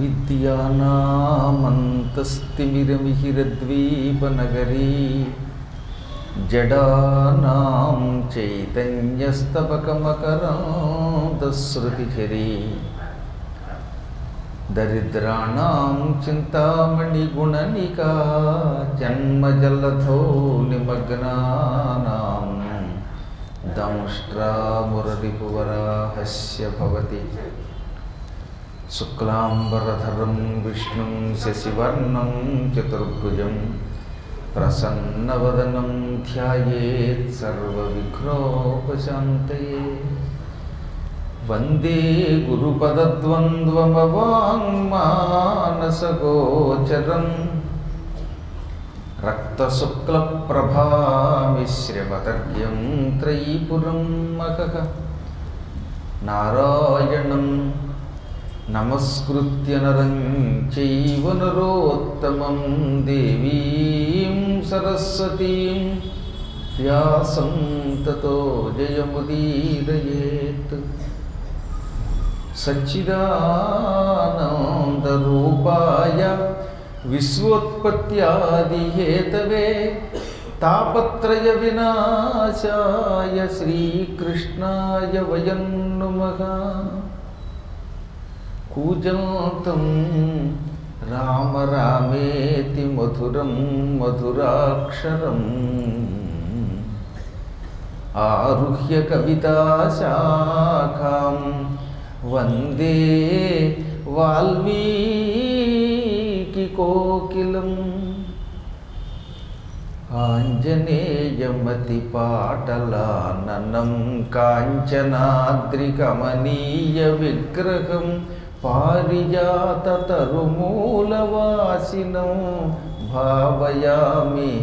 అవిద్యానామంతస్తిమిరమిహిరద్వీపనగరీ జడానాం చైతన్యస్తబకమకరాంతశ్రుతిచరీ దరిద్రాణం చింతామణిగుణనికా జన్మజలధో నిమగ్నానాం దంష్ట్రామురరిపువరాహస్య భవతి శుక్లాంబరధరం విష్ణుం శశివర్ణం చతుర్భుజం ప్రసన్నవదనం ధ్యాయేత్ సర్వవిఘ్నోపశాంతయే వందే గురుపదద్వంద్వమవాङ्మానసగోచరం రక్తశుక్లప్రభామిశ్రమతర్గ్యం త్రైపురం మఖః నారాయణం నమస్కృత్య నరం చైవ నరోత్తమం దేవీం సరస్వతీం వ్యాసం తతో జయముదీరయేత్ సచ్చిదానందరూపాయ విశ్వోత్పత్యాదిహేతవే తాపత్రయ వినాశాయ శ్రీకృష్ణాయ వయం నుమః కూజంతం రామ రామేతి మధురం మధురాక్షరం ఆరుహ్య కవితాశాఖాం వందే వాల్మీకి కోకిలం ఆంజనేయమతిపాటలాననం కాంచనాద్రికమనీయ విగ్రహం పారిజాతరుమూలవాసినం భావయామి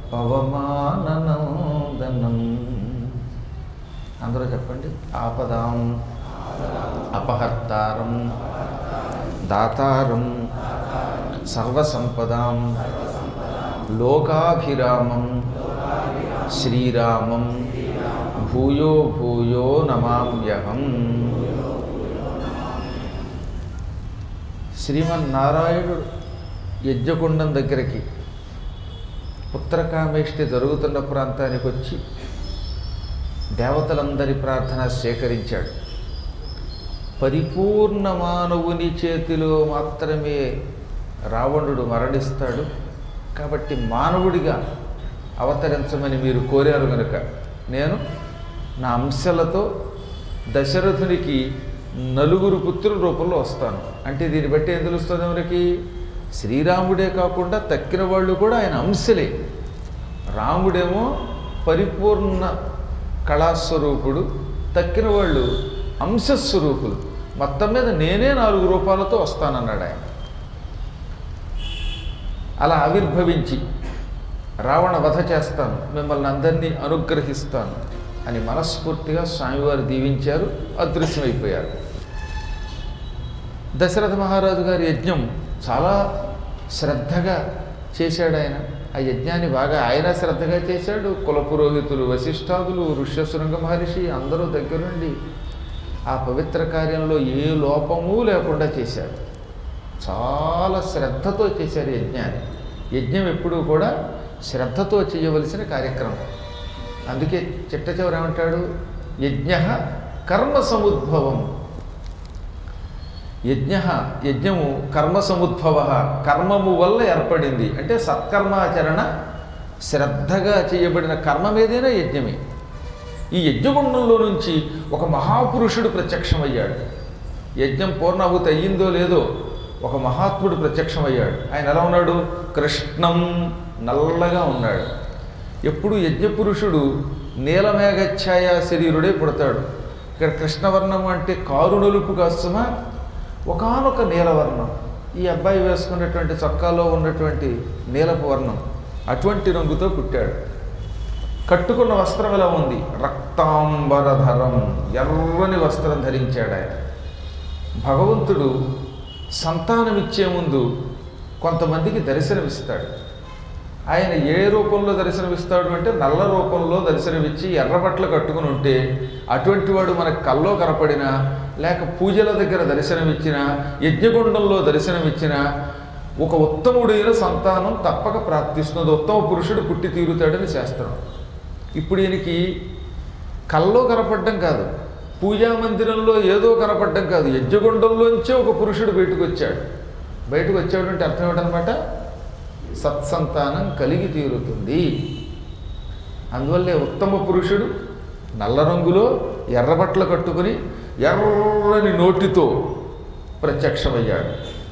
పవమాననందనం అందరూ చెప్పండి ఆపదాం అపహర్తారం దాతారం సర్వసంపదాం లోకాభిరామం శ్రీరామం భూయో భూయో నమామ్యహం శ్రీమన్నారాయణుడు యజ్ఞకుండం దగ్గరికి పుత్రకామేష్టి జరుగుతున్న ప్రాంతానికి వచ్చి దేవతలందరి ప్రార్థన స్వీకరించాడు పరిపూర్ణ మానవుని చేతిలో మాత్రమే రావణుడు మరణిస్తాడు కాబట్టి మానవుడిగా అవతరించమని మీరు కోరారు కనుక నేను నా అంశలతో దశరథునికి నలుగురు పుత్రుల రూపంలో వస్తాను అంటే దీన్ని బట్టి ఏం తెలుస్తుంది మనకి శ్రీరాముడే కాకుండా తక్కిన వాళ్ళు కూడా ఆయన అంశలే రాముడేమో పరిపూర్ణ కళాస్వరూపుడు తక్కిన వాళ్ళు అంశస్వరూపులు మొత్తం మీద నేనే నాలుగు రూపాలతో వస్తానన్నాడు ఆయన అలా ఆవిర్భవించి రావణ వధ చేస్తాను మిమ్మల్ని అందరినీ అనుగ్రహిస్తాను అని మనస్ఫూర్తిగా స్వామివారు దీవించారు అదృశ్యమైపోయారు దశరథ మహారాజు గారి యజ్ఞం చాలా శ్రద్ధగా చేశాడు ఆయన ఆ యజ్ఞాన్ని బాగా ఆయన శ్రద్ధగా చేశాడు కుల పురోహితులు వశిష్ఠాదులు ఋష్యశృంగ మహర్షి అందరూ దగ్గరుండి ఆ పవిత్ర కార్యంలో ఏ లోపము లేకుండా చేశాడు చాలా శ్రద్ధతో చేశారు యజ్ఞాన్ని యజ్ఞం ఎప్పుడూ కూడా శ్రద్ధతో చేయవలసిన కార్యక్రమం అందుకే చిట్ట చివరి ఏమంటాడు యజ్ఞ కర్మ సముద్భవం యజ్ఞ యజ్ఞము కర్మ సముద్భవ కర్మము వల్ల ఏర్పడింది అంటే సత్కర్మాచరణ శ్రద్ధగా చేయబడిన కర్మం ఏదైనా యజ్ఞమే ఈ యజ్ఞగుండంలో నుంచి ఒక మహాపురుషుడు ప్రత్యక్షమయ్యాడు యజ్ఞం పూర్ణాహుతి అయ్యిందో లేదో ఒక మహాత్ముడు ప్రత్యక్షమయ్యాడు ఆయన ఎలా ఉన్నాడు కృష్ణం నల్లగా ఉన్నాడు ఎప్పుడు యజ్ఞపురుషుడు నీలమేఘఛాయ శరీరుడే పుడతాడు ఇక్కడ కృష్ణవర్ణం అంటే కారు నలుపు కాస్తుమా ఒకనొక నీలవర్ణం ఈ అబ్బాయి వేసుకున్నటువంటి చొక్కాలో ఉన్నటువంటి నీలపు వర్ణం అటువంటి రంగుతో పుట్టాడు కట్టుకున్న వస్త్రం ఎలా ఉంది రక్తాంబరధరం ఎర్రని వస్త్రం ధరించాడు ఆయన భగవంతుడు సంతానమిచ్చే ముందు కొంతమందికి దర్శనమిస్తాడు ఆయన ఏ రూపంలో దర్శనమిస్తాడు అంటే నల్ల రూపంలో దర్శనమిచ్చి ఎర్ర బట్టలు కట్టుకుని ఉంటే అటువంటి వాడు మనకు కల్లో కనపడినా లేక పూజల దగ్గర దర్శనమిచ్చినా యజ్ఞగుండంలో దర్శనమిచ్చినా ఒక ఉత్తముడైన సంతానం తప్పక ప్రాప్తిస్తున్నది ఉత్తమ పురుషుడు పుట్టి తీరుతాడని శాస్త్రం ఇప్పుడు ఈయనకి కల్లో కనపడడం కాదు పూజా మందిరంలో ఏదో కనపడడం కాదు యజ్ఞగుండంలోంచే ఒక పురుషుడు బయటకు వచ్చాడు బయటకు వచ్చాడు అంటే అర్థం ఏంటనమాట సత్సంతానం కలిగి తీరుతుంది అందువల్లే ఉత్తమ పురుషుడు నల్ల రంగులో ఎర్రబట్టలు కట్టుకుని ఎర్రని నోటితో ప్రత్యక్షమయ్యాడు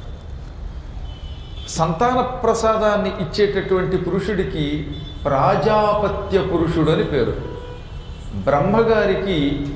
సంతాన ప్రసాదాన్ని ఇచ్చేటటువంటి పురుషుడికి ప్రాజాపత్య పురుషుడు అని పేరు బ్రహ్మగారికి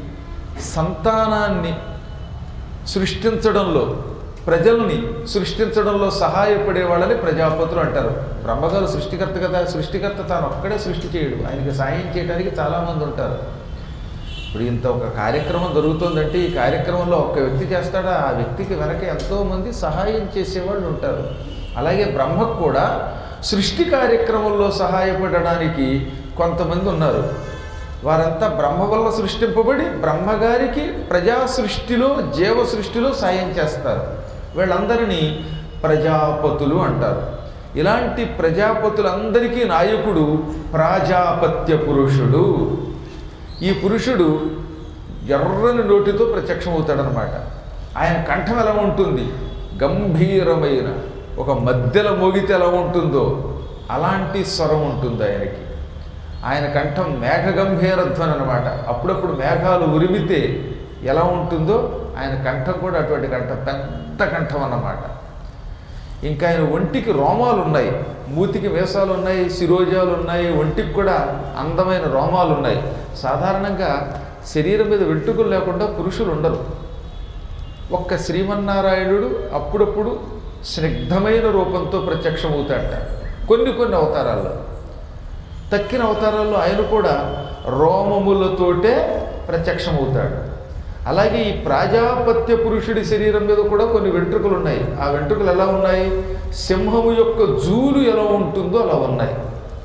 సంతానాన్ని సృష్టించడంలో ప్రజల్ని సృష్టించడంలో సహాయపడే వాళ్ళని ప్రజాపతులు అంటారు బ్రహ్మగారు సృష్టికర్త కదా సృష్టికర్త తాను ఒక్కడే సృష్టి చేయడు ఆయనకి సాయం చేయడానికి చాలామంది ఉంటారు ఇప్పుడు ఇంత ఒక కార్యక్రమం జరుగుతుందంటే ఈ కార్యక్రమంలో ఒక్క వ్యక్తి చేస్తాడా ఆ వ్యక్తికి వెనక ఎంతోమంది సహాయం చేసేవాళ్ళు ఉంటారు అలాగే బ్రహ్మకు కూడా సృష్టి కార్యక్రమంలో సహాయపడడానికి కొంతమంది ఉన్నారు వారంతా బ్రహ్మ వల్ల సృష్టింపబడి బ్రహ్మగారికి ప్రజా సృష్టిలో జీవ సృష్టిలో సాయం చేస్తారు వీళ్ళందరినీ ప్రజాపతులు అంటారు ఇలాంటి ప్రజాపతులందరికీ నాయకుడు ప్రాజాపత్య పురుషుడు ఈ పురుషుడు ఎర్రని నోటితో ప్రత్యక్షమవుతాడనమాట ఆయన కంఠం ఎలా ఉంటుంది గంభీరమైన ఒక మధ్యల మోగితే ఎలా ఉంటుందో అలాంటి స్వరం ఉంటుంది ఆయనకి ఆయన కంఠం మేఘగంభీరధ్వని అనమాట అప్పుడప్పుడు మేఘాలు ఉరిమితే ఎలా ఉంటుందో ఆయన కంఠం కూడా అటువంటి కంఠం పెద్ద కంఠం అన్నమాట ఇంకా ఆయన ఒంటికి రోమాలు ఉన్నాయి మూతికి వేషాలు ఉన్నాయి శిరోజాలు ఉన్నాయి ఒంటికి కూడా అందమైన రోమాలు ఉన్నాయి సాధారణంగా శరీరం మీద వెంట్రుకలు లేకుండా పురుషులు ఉండరు ఒక్క శ్రీమన్నారాయణుడు అప్పుడప్పుడు స్నిగ్ధమైన రూపంతో ప్రత్యక్షమవుతాడట కొన్ని కొన్ని అవతారాల్లో తక్కిన అవతారాల్లో ఆయన కూడా రోమములతోటే ప్రత్యక్షమవుతాడు అలాగే ఈ ప్రాజాపత్య పురుషుడి శరీరం మీద కూడా కొన్ని వెంట్రుకలు ఉన్నాయి ఆ వెంట్రుకలు ఎలా ఉన్నాయి సింహము యొక్క జూలు ఎలా ఉంటుందో అలా ఉన్నాయి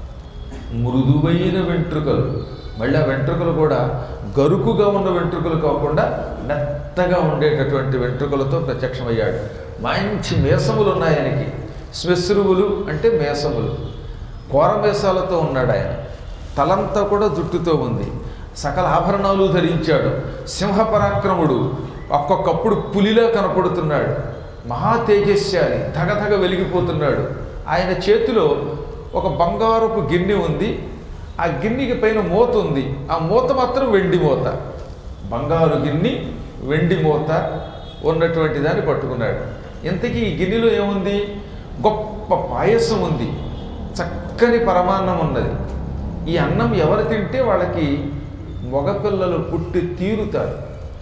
మృదువైన వెంట్రుకలు మళ్ళీ ఆ వెంట్రుకలు కూడా గరుకుగా ఉన్న వెంట్రుకలు కాకుండా మెత్తగా ఉండేటటువంటి వెంట్రుకలతో ప్రత్యక్షమయ్యాడు మంచి మేసములు ఉన్నాయి ఆయనకి శ్మశ్రువులు అంటే మేసములు కోరమేసాలతో ఉన్నాడు ఆయన తలంతా కూడా జుట్టుతో ఉంది సకల ఆభరణాలు ధరించాడు సింహపరాక్రముడు ఒక్కొక్కప్పుడు పులిలా కనపడుతున్నాడు మహా తేజస్యాలి ధగధగ వెలిగిపోతున్నాడు ఆయన చేతిలో ఒక బంగారపు గిన్నె ఉంది ఆ గిన్నెకి పైన మూత ఉంది ఆ మూత మాత్రం వెండి మూత బంగారు గిన్నె వెండి మూత ఉన్నటువంటి దాన్ని పట్టుకున్నాడు ఇంతకీ ఈ గిన్నెలో ఏముంది గొప్ప పాయసం ఉంది చక్కని పరమాన్నం ఉన్నది ఈ అన్నం ఎవరు తింటే వాళ్ళకి మగపిల్లలు పుట్టి తీరుతారు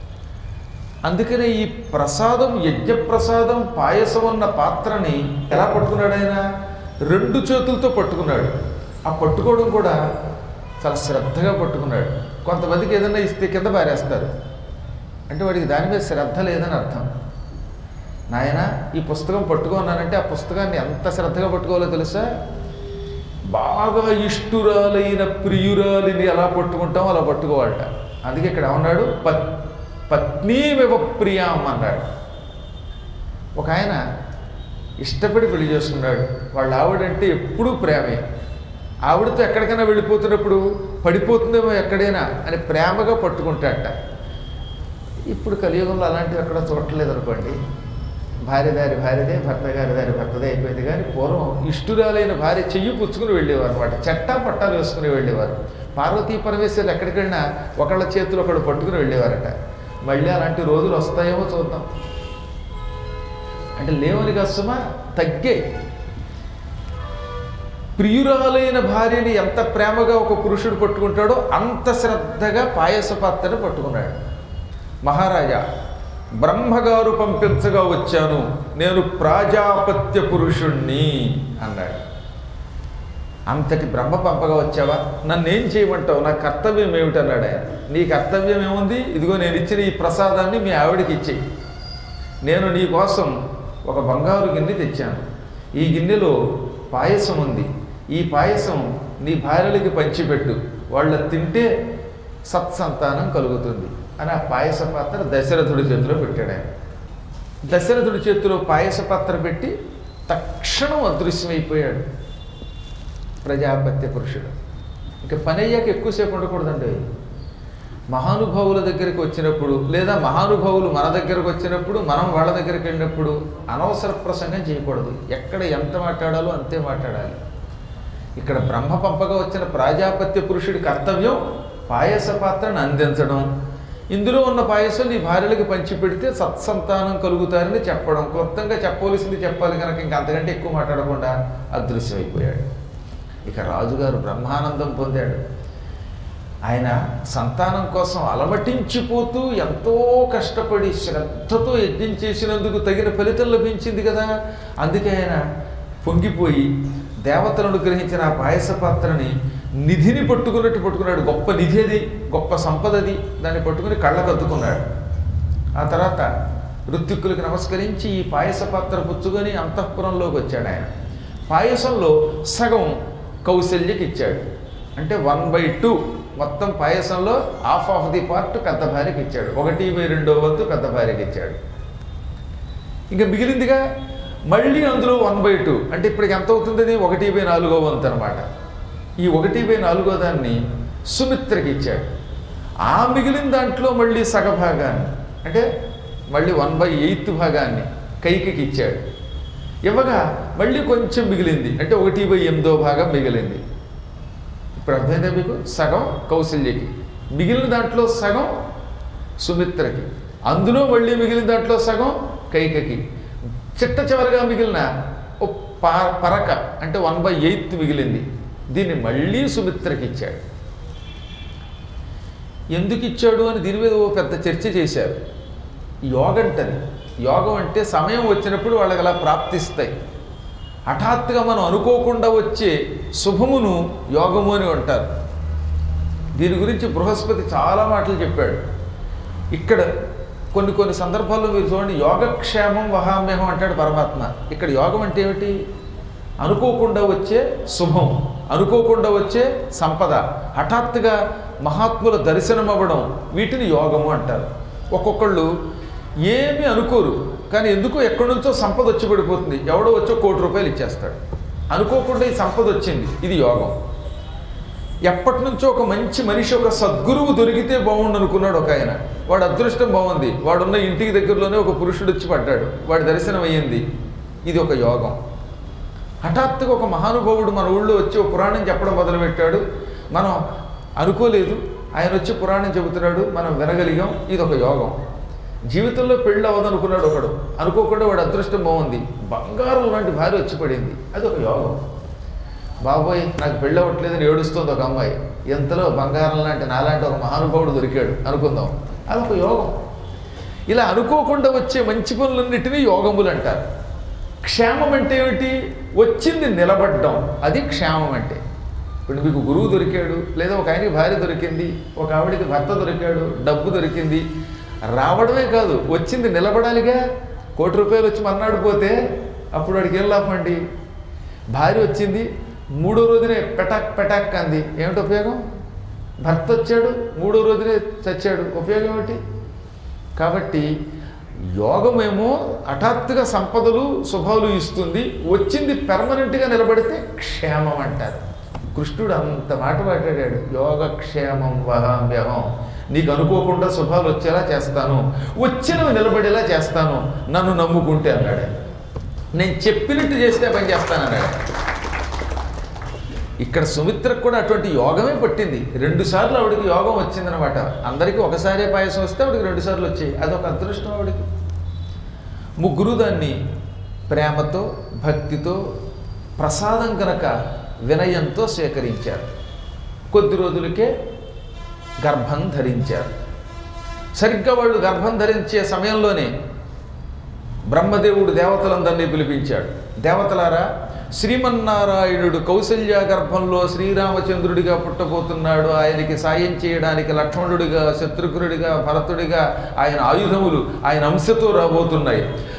అందుకనే ఈ ప్రసాదం యజ్ఞప్రసాదం పాయసం ఉన్న పాత్రని ఎలా పట్టుకున్నాడు ఆయన రెండు చేతులతో పట్టుకున్నాడు ఆ పట్టుకోవడం కూడా చాలా శ్రద్ధగా పట్టుకున్నాడు కొంతమందికి ఏదైనా ఇస్తే కింద పారేస్తారు అంటే వాడికి దాని మీద శ్రద్ధ లేదని అర్థం నాయన ఈ పుస్తకం పట్టుకున్నానంటే ఆ పుస్తకాన్ని ఎంత శ్రద్ధగా పట్టుకోవాలో తెలుసా బాగా ఇష్టురాలైన ప్రియురాలిని ఎలా పట్టుకుంటామో అలా పట్టుకోవాలట అందుకే ఇక్కడ ఏమన్నాడు పత్ పత్నీమివ ప్రియాం అన్నాడు ఒక ఆయన ఇష్టపడి పెళ్లి చేసుకున్నాడు వాళ్ళ ఆవిడంటే ఎప్పుడూ ప్రేమే ఆవిడతో ఎక్కడికైనా వెళ్ళిపోతున్నప్పుడు పడిపోతుందేమో ఎక్కడైనా అని ప్రేమగా పట్టుకుంటాడట ఇప్పుడు కలియుగంలో అలాంటివి ఎక్కడ చూడట్లేదు అనుకోండి భార్య దారి భార్యదే భర్త గారి దారి భర్తదే అయిపోయింది కానీ పూర్వం ఇష్టురాలైన భార్య చెయ్యి పుచ్చుకుని వెళ్ళేవారు అనమాట చట్టా పట్టాలు వేసుకుని వెళ్ళేవారు పార్వతీ పరమేశ్వరులు ఎక్కడికి వెళ్ళినా ఒకళ్ళ చేతులు ఒకళ్ళు పట్టుకుని వెళ్ళేవారట మళ్ళీ అలాంటి రోజులు వస్తాయేమో చూద్దాం అంటే లేవని కష్టమా తగ్గే ప్రియురాలైన భార్యని ఎంత ప్రేమగా ఒక పురుషుడు పట్టుకుంటాడో అంత శ్రద్ధగా పాయస పాత్రను పట్టుకున్నాడు మహారాజా బ్రహ్మగారు పంపించగా వచ్చాను నేను ప్రాజాపత్య పురుషుణ్ణి అన్నాడు అంతటి బ్రహ్మ పంపగా వచ్చావా నన్ను ఏం చేయమంటావు నా కర్తవ్యం ఏమిటన్నాడు ఆయన నీ కర్తవ్యం ఏముంది ఇదిగో నేను ఇచ్చిన ఈ ప్రసాదాన్ని మీ ఆవిడకి ఇచ్చేయి నేను నీ కోసం ఒక బంగారు గిన్నె తెచ్చాను ఈ గిన్నెలో పాయసం ఉంది ఈ పాయసం నీ భార్యలకి పంచిపెట్టు వాళ్ళ తింటే సత్సంతానం కలుగుతుంది అని ఆ పాయస పాత్ర దశరథుడి చేతిలో పెట్టాడు ఆయన దశరథుడి చేతిలో పాయస పాత్ర పెట్టి తక్షణం అదృశ్యమైపోయాడు ప్రజాపత్య పురుషుడు ఇంకా పని అయ్యాక ఎక్కువసేపు ఉండకూడదండి మహానుభావుల దగ్గరికి వచ్చినప్పుడు లేదా మహానుభావులు మన దగ్గరకు వచ్చినప్పుడు మనం వాళ్ళ దగ్గరికి వెళ్ళినప్పుడు అనవసర ప్రసంగం చేయకూడదు ఎక్కడ ఎంత మాట్లాడాలో అంతే మాట్లాడాలి ఇక్కడ బ్రహ్మ పంపగా వచ్చిన ప్రాజాపత్య పురుషుడి కర్తవ్యం పాయస పాత్రను అందించడం ఇందులో ఉన్న పాయసం నీ భార్యలకు పంచిపెడితే సత్సంతానం కలుగుతారని చెప్పడం క్లుప్తంగా చెప్పవలసింది చెప్పాలి కనుక ఇంకా అంతకంటే ఎక్కువ మాట్లాడకుండా అదృశ్యమైపోయాడు ఇక రాజుగారు బ్రహ్మానందం పొందాడు ఆయన సంతానం కోసం అలమటించిపోతూ ఎంతో కష్టపడి శ్రద్ధతో యజ్ఞం చేసినందుకు తగిన ఫలితం లభించింది కదా అందుకే ఆయన పొంగిపోయి దేవతలను గ్రహించిన ఆ పాయస పాత్రని నిధిని పట్టుకున్నట్టు పట్టుకున్నాడు గొప్ప నిధి అది గొప్ప సంపదది దాన్ని పట్టుకుని కళ్ళకు అద్దుకున్నాడు ఆ తర్వాత ఋత్విక్కులకు నమస్కరించి ఈ పాయస పాత్ర పుచ్చుకొని అంతఃపురంలోకి వచ్చాడు ఆయన పాయసంలో సగం కౌశల్యకి ఇచ్చాడు అంటే వన్ బై టూ మొత్తం పాయసంలో హాఫ్ ఆఫ్ ది పార్ట్ పెద్ద భార్యకి ఇచ్చాడు ఒకటి బై రెండో వంతు పెద్ద భార్యకి ఇచ్చాడు ఇంకా మిగిలిందిగా మళ్ళీ అందులో వన్ బై టూ అంటే ఇప్పటికి ఎంత అవుతుంది అది ఒకటి బై నాలుగో వంతు అనమాట ఈ ఒకటి బై నాలుగో దాన్ని సుమిత్రకి ఇచ్చాడు ఆ మిగిలిన దాంట్లో మళ్ళీ సగభాగాన్ని అంటే మళ్ళీ వన్ బై ఎయిత్ భాగాన్ని కైకికి ఇచ్చాడు ఇవ్వగా మళ్ళీ కొంచెం మిగిలింది అంటే ఒకటి బై ఎనిమిదో భాగం మిగిలింది ఇప్పుడు అర్థమైందా మీకు సగం కౌశల్యకి మిగిలిన దాంట్లో సగం సుమిత్రకి అందులో మళ్ళీ మిగిలిన దాంట్లో సగం కైకకి చిట్ట చివరిగా మిగిలిన ఓ పా పరక అంటే వన్ బై ఎయిత్ మిగిలింది దీన్ని మళ్ళీ సుమిత్రకి ఇచ్చాడు ఎందుకు ఇచ్చాడు అని దీని మీద ఓ పెద్ద చర్చ చేశారు యోగంటది యోగం అంటే సమయం వచ్చినప్పుడు వాళ్ళకి అలా ప్రాప్తిస్తాయి హఠాత్తుగా మనం అనుకోకుండా వచ్చే శుభమును యోగము అని అంటారు దీని గురించి బృహస్పతి చాలా మాటలు చెప్పాడు ఇక్కడ కొన్ని కొన్ని సందర్భాల్లో మీరు చూడండి యోగక్షేమం వహామ్యహం అంటాడు పరమాత్మ ఇక్కడ యోగం అంటే ఏమిటి అనుకోకుండా వచ్చే శుభం అనుకోకుండా వచ్చే సంపద హఠాత్తుగా మహాత్ముల దర్శనం అవ్వడం వీటిని యోగము అంటారు ఒక్కొక్కళ్ళు ఏమీ అనుకోరు కానీ ఎందుకో ఎక్కడి నుంచో సంపద వచ్చి పడిపోతుంది ఎవడో వచ్చో కోటి రూపాయలు ఇచ్చేస్తాడు అనుకోకుండా ఈ సంపద వచ్చింది ఇది యోగం ఎప్పటి నుంచో ఒక మంచి మనిషి ఒక సద్గురువు దొరికితే బాగుండు అనుకున్నాడు ఒక ఆయన వాడు అదృష్టం బాగుంది వాడున్న ఇంటికి దగ్గరలోనే ఒక పురుషుడు వచ్చి పడ్డాడు వాడి దర్శనం అయ్యింది ఇది ఒక యోగం హఠాత్తుగా ఒక మహానుభావుడు మన ఊళ్ళో వచ్చి ఒక పురాణం చెప్పడం మొదలుపెట్టాడు మనం అనుకోలేదు ఆయన వచ్చి పురాణం చెబుతున్నాడు మనం వినగలిగాం ఇది ఒక యోగం జీవితంలో పెళ్ళి అవ్వదనుకున్నాడు ఒకడు అనుకోకుండా వాడు అదృష్టం బాగుంది బంగారం లాంటి భార్య వచ్చి పడింది అది ఒక యోగం బాబోయ్ నాకు పెళ్ళి అవ్వట్లేదని ఏడుస్తుంది ఒక అమ్మాయి ఎంతలో బంగారం లాంటి నాలాంటి ఒక మహానుభావుడు దొరికాడు అనుకుందాం అది ఒక యోగం ఇలా అనుకోకుండా వచ్చే మంచి పనులన్నిటినీ యోగములు అంటారు క్షేమం అంటే ఏమిటి వచ్చింది నిలబడ్డం అది క్షేమం అంటే ఇప్పుడు మీకు గురువు దొరికాడు లేదా ఒక ఆయనకి భార్య దొరికింది ఒక ఆవిడికి భర్త దొరికాడు డబ్బు దొరికింది రావడమే కాదు వచ్చింది నిలబడాలిగా కోటి రూపాయలు వచ్చి మర్నాడు పోతే అప్పుడు వాడికి ఏం లాభం అండి భార్య వచ్చింది మూడో రోజునే పెటాక్ పెటాక్ అంది ఏమిటి ఉపయోగం భర్త వచ్చాడు మూడో రోజునే చచ్చాడు ఉపయోగం ఏమిటి కాబట్టి యోగమేమో హఠాత్తుగా సంపదలు శుభాలు ఇస్తుంది వచ్చింది పెర్మనెంట్గా నిలబడితే క్షేమం అంటారు కృష్ణుడు అంత మాట మాట్లాడాడు యోగక్షేమం వహామ్యహం నీకు అనుకోకుండా శుభాలు వచ్చేలా చేస్తాను వచ్చినవి నిలబడేలా చేస్తాను నన్ను నమ్ముకుంటే అన్నాడు ఆయన. నేను చెప్పినట్టు చేస్తే పని చేస్తాను అన్నాడు ఇక్కడ సుమిత్రకు కూడా అటువంటి యోగమే పట్టింది రెండు సార్లు ఆవిడకి యోగం వచ్చిందనమాట అందరికీ ఒకసారే పాయసం వస్తే ఆవిడకి రెండు సార్లు వచ్చాయి అదొక అదృష్టం ఆవిడకి ముగ్గురు దాన్ని ప్రేమతో భక్తితో ప్రసాదం కనుక వినయంతో స్వీకరించారు కొద్ది రోజులకే గర్భం ధరించారు సరిగ్గా వాళ్ళు గర్భం ధరించే సమయంలోనే బ్రహ్మదేవుడు దేవతలందరినీ పిలిపించాడు దేవతలారా శ్రీమన్నారాయణుడు కౌసల్య గర్భంలో శ్రీరామచంద్రుడిగా పుట్టబోతున్నాడు ఆయనకి సాయం చేయడానికి లక్ష్మణుడిగా శత్రుఘ్నుడిగా భరతుడిగా ఆయన ఆయుధములు ఆయన అంశతో రాబోతున్నాయి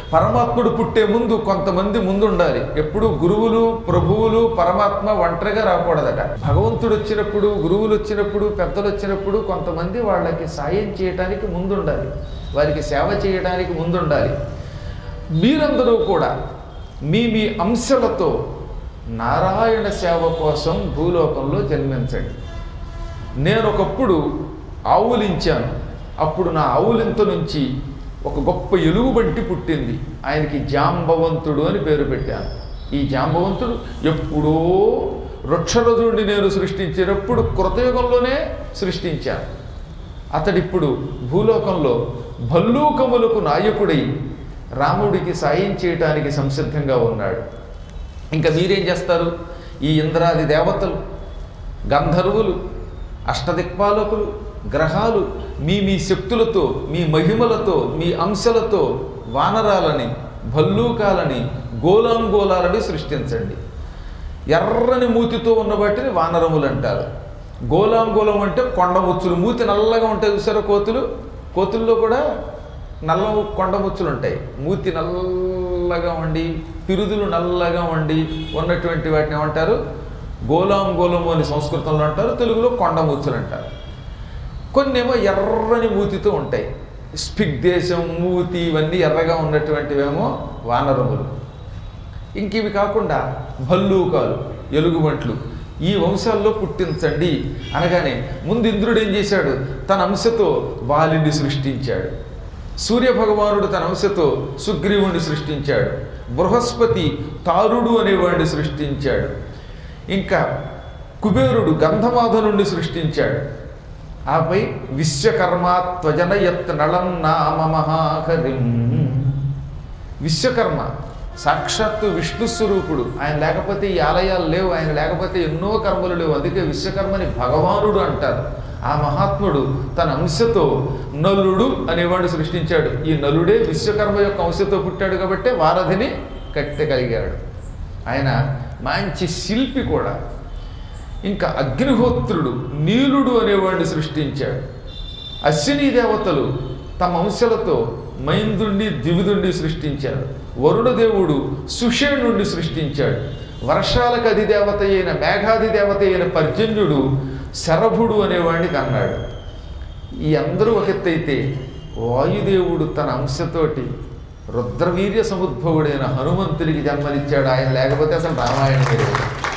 పరమాత్ముడు పుట్టే ముందు కొంతమంది ముందు ఉండాలి ఎప్పుడు గురువులు ప్రభువులు పరమాత్మ ఒంటరిగా రాకూడదట భగవంతుడు వచ్చినప్పుడు గురువులు వచ్చినప్పుడు పెద్దలు వచ్చినప్పుడు కొంతమంది వాళ్ళకి సాయం చేయడానికి ముందు ఉండాలి వారికి సేవ చేయడానికి ముందు ఉండాలి మీరందరూ కూడా మీ మీ అంశలతో నారాయణ సేవ కోసం భూలోకంలో జన్మించండి నేను ఒకప్పుడు ఆవులించాను అప్పుడు నా ఆవులింత నుంచి ఒక గొప్ప ఎలుగుబంటి పుట్టింది ఆయనకి జాంబవంతుడు అని పేరు పెట్టాను ఈ జాంబవంతుడు ఎప్పుడో వృక్షరథుడిని నేను సృష్టించినప్పుడు కృతయుగంలోనే సృష్టించాను అతడిప్పుడు భూలోకంలో భల్లూకములకు నాయకుడై రాముడికి సాయం చేయటానికి సంసిద్ధంగా ఉన్నాడు ఇంకా మీరేం చేస్తారు ఈ ఇంద్రాది దేవతలు గంధర్వులు అష్టదిక్పాలకులు గ్రహాలు మీ మీ శక్తులతో మీ మహిమలతో మీ అంశలతో వానరాలని భల్లూకాలని గోలాంగోలాలని సృష్టించండి ఎర్రని మూతితో ఉన్న వాటిని వానరములు అంటారు గోలాంగోలం అంటే కొండముచ్చులు మూతి నల్లగా ఉంటాయి చూసారా కోతులు కోతుల్లో కూడా నల్ల కొండముచ్చులు ఉంటాయి మూతి నల్లగా ఉండి పిరుదులు నల్లగా ఉండి ఉన్నటువంటి వాటిని ఏమంటారు గోలాంగోలము అని సంస్కృతంలో అంటారు తెలుగులో కొండముచ్చులు అంటారు కొన్నేమో ఎర్రని మూతితో ఉంటాయి స్పిక్ దేశం మూతి ఇవన్నీ ఎర్రగా ఉన్నటువంటివేమో వానరములు ఇంక ఇవి కాకుండా భల్లూకాలు ఎలుగుబంట్లు ఈ వంశాల్లో పుట్టించండి అనగానే ముందు ఇంద్రుడు ఏం చేశాడు తన అంశతో వాలిని సృష్టించాడు సూర్యభగవానుడు తన అంశతో సుగ్రీవుణ్ణి సృష్టించాడు బృహస్పతి తారుడు అనేవాడిని సృష్టించాడు ఇంకా కుబేరుడు గంధమాధనుణ్ణి సృష్టించాడు ఆపై విశ్వకర్మ త్వజనయత్ నళన్నామ మహాహరిం విశ్వకర్మ సాక్షాత్తు విష్ణు స్వరూపుడు ఆయన లేకపోతే ఈ ఆలయాలు లేవు ఆయన లేకపోతే ఎన్నో కర్మలు లేవు అందుకే విశ్వకర్మని భగవానుడు అంటారు ఆ మహాత్ముడు తన అంశతో నలుడు అనేవాడు సృష్టించాడు ఈ నలుడే విశ్వకర్మ యొక్క అంశతో పుట్టాడు కాబట్టి వారధిని కట్టగలిగాడు ఆయన మంచి శిల్పి కూడా ఇంకా అగ్నిహోత్రుడు నీలుడు అనేవాడిని సృష్టించాడు అశ్విని దేవతలు తమ అంశలతో మైందుణ్ణి ద్వివిధుణ్ణి సృష్టించాడు వరుణదేవుడు సుషేణుణ్ణి సృష్టించాడు వర్షాలకు అధిదేవత అయిన మేఘాధిదేవత అయిన పర్జన్యుడు శరభుడు అనేవాడిని కన్నాడు ఈ అందరూ ఒక ఎత్తైతే వాయుదేవుడు తన అంశతోటి రుద్రవీర్య సముద్భవుడైన హనుమంతునికి జన్మనిచ్చాడు ఆయన లేకపోతే అసలు రామాయణం లేదు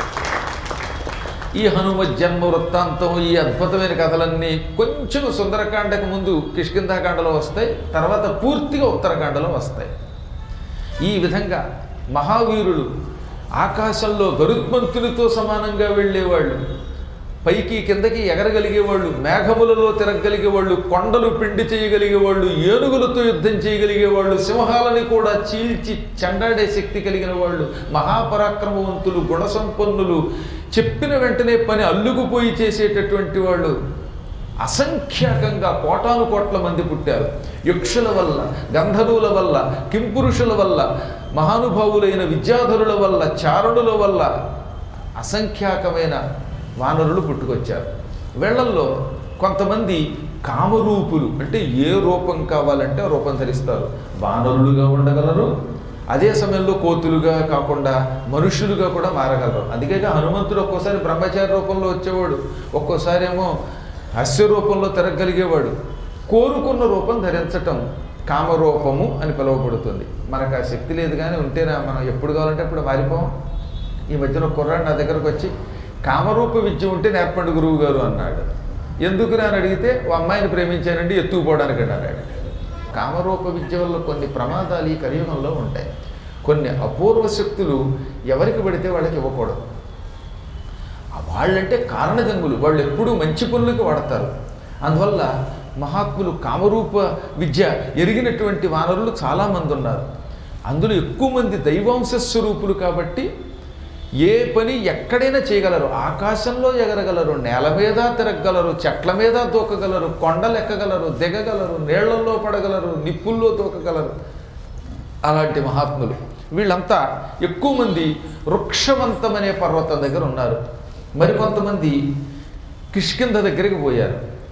ఈ హనుమ జన్మ వృత్తాంతం ఈ అద్భుతమైన కథలన్నీ కొంచెం సుందరకాండకు ముందు కిష్కింధాకాండలో వస్తాయి తర్వాత పూర్తిగా ఉత్తరకాండలో వస్తాయి ఈ విధంగా మహావీరులు ఆకాశంలో గరుత్మంతునితో సమానంగా వెళ్ళేవాళ్ళు పైకి కిందకి ఎగరగలిగేవాళ్ళు మేఘములలో తిరగలిగేవాళ్ళు కొండలు పిండి చేయగలిగేవాళ్ళు ఏనుగులతో యుద్ధం చేయగలిగేవాళ్ళు సింహాలని కూడా చీల్చి చెండాడే శక్తి కలిగిన వాళ్ళు మహాపరాక్రమవంతులు గుణసంపన్నులు చెప్పిన వెంటనే పని అల్లుకుపోయి చేసేటటువంటి వాళ్ళు అసంఖ్యాకంగా కోటాను కోట్ల మంది పుట్టారు యక్షుల వల్ల గంధర్వుల వల్ల కింపురుషుల వల్ల మహానుభావులైన విద్యాధరుల వల్ల చారుణుల వల్ల అసంఖ్యాకమైన వానరులు పుట్టుకొచ్చారు వీళ్ళల్లో కొంతమంది కామరూపులు అంటే ఏ రూపం కావాలంటే ఆ రూపం ధరిస్తారు వానరులుగా ఉండగలరు అదే సమయంలో కోతులుగా కాకుండా మనుష్యులుగా కూడా మారగలరు అందుకే హనుమంతుడు ఒక్కోసారి బ్రహ్మచారి రూపంలో వచ్చేవాడు ఒక్కోసారి ఏమో హస్య రూపంలో తిరగలిగేవాడు కోరుకున్న రూపం ధరించటం కామరూపము అని పిలువబడుతుంది మనకు ఆ శక్తి లేదు కానీ ఉంటేనా మనం ఎప్పుడు కావాలంటే అప్పుడు మారిపోం ఈ మధ్యన ఒక కుర్రాడు నా దగ్గరకు వచ్చి కామరూప విద్య ఉంటే నేర్పండి గురువు గారు అన్నాడు ఎందుకు అని అడిగితే ఓ అమ్మాయిని ప్రేమించానండి ఎత్తుకుపోవడానికి అన్నాడు కామరూప విద్య వల్ల కొన్ని ప్రమాదాలు ఈ కలియుగంలో ఉంటాయి కొన్ని అపూర్వ శక్తులు ఎవరికి పడితే వాళ్ళకి ఇవ్వకూడదు ఆ వాళ్ళంటే కారణజన్ములు వాళ్ళు ఎప్పుడూ మంచి పనులకు వాడతారు అందువల్ల మహాత్ములు కామరూప విద్య ఎరిగినటువంటి వానరులు చాలామంది ఉన్నారు అందులో ఎక్కువ మంది దైవాంశ స్వరూపులు కాబట్టి ఏ పని ఎక్కడైనా చేయగలరు ఆకాశంలో ఎగరగలరు నేల మీద తిరగగలరు చెట్ల మీద దూకగలరు కొండలు ఎక్కగలరు దిగగలరు నీళ్లలో పడగలరు నిప్పుల్లో దూకగలరు అలాంటి మహాత్ములు వీళ్ళంతా ఎక్కువ మంది వృక్షవంతం అనే పర్వతం దగ్గర ఉన్నారు మరికొంతమంది కిష్కింద దగ్గరికి పోయారు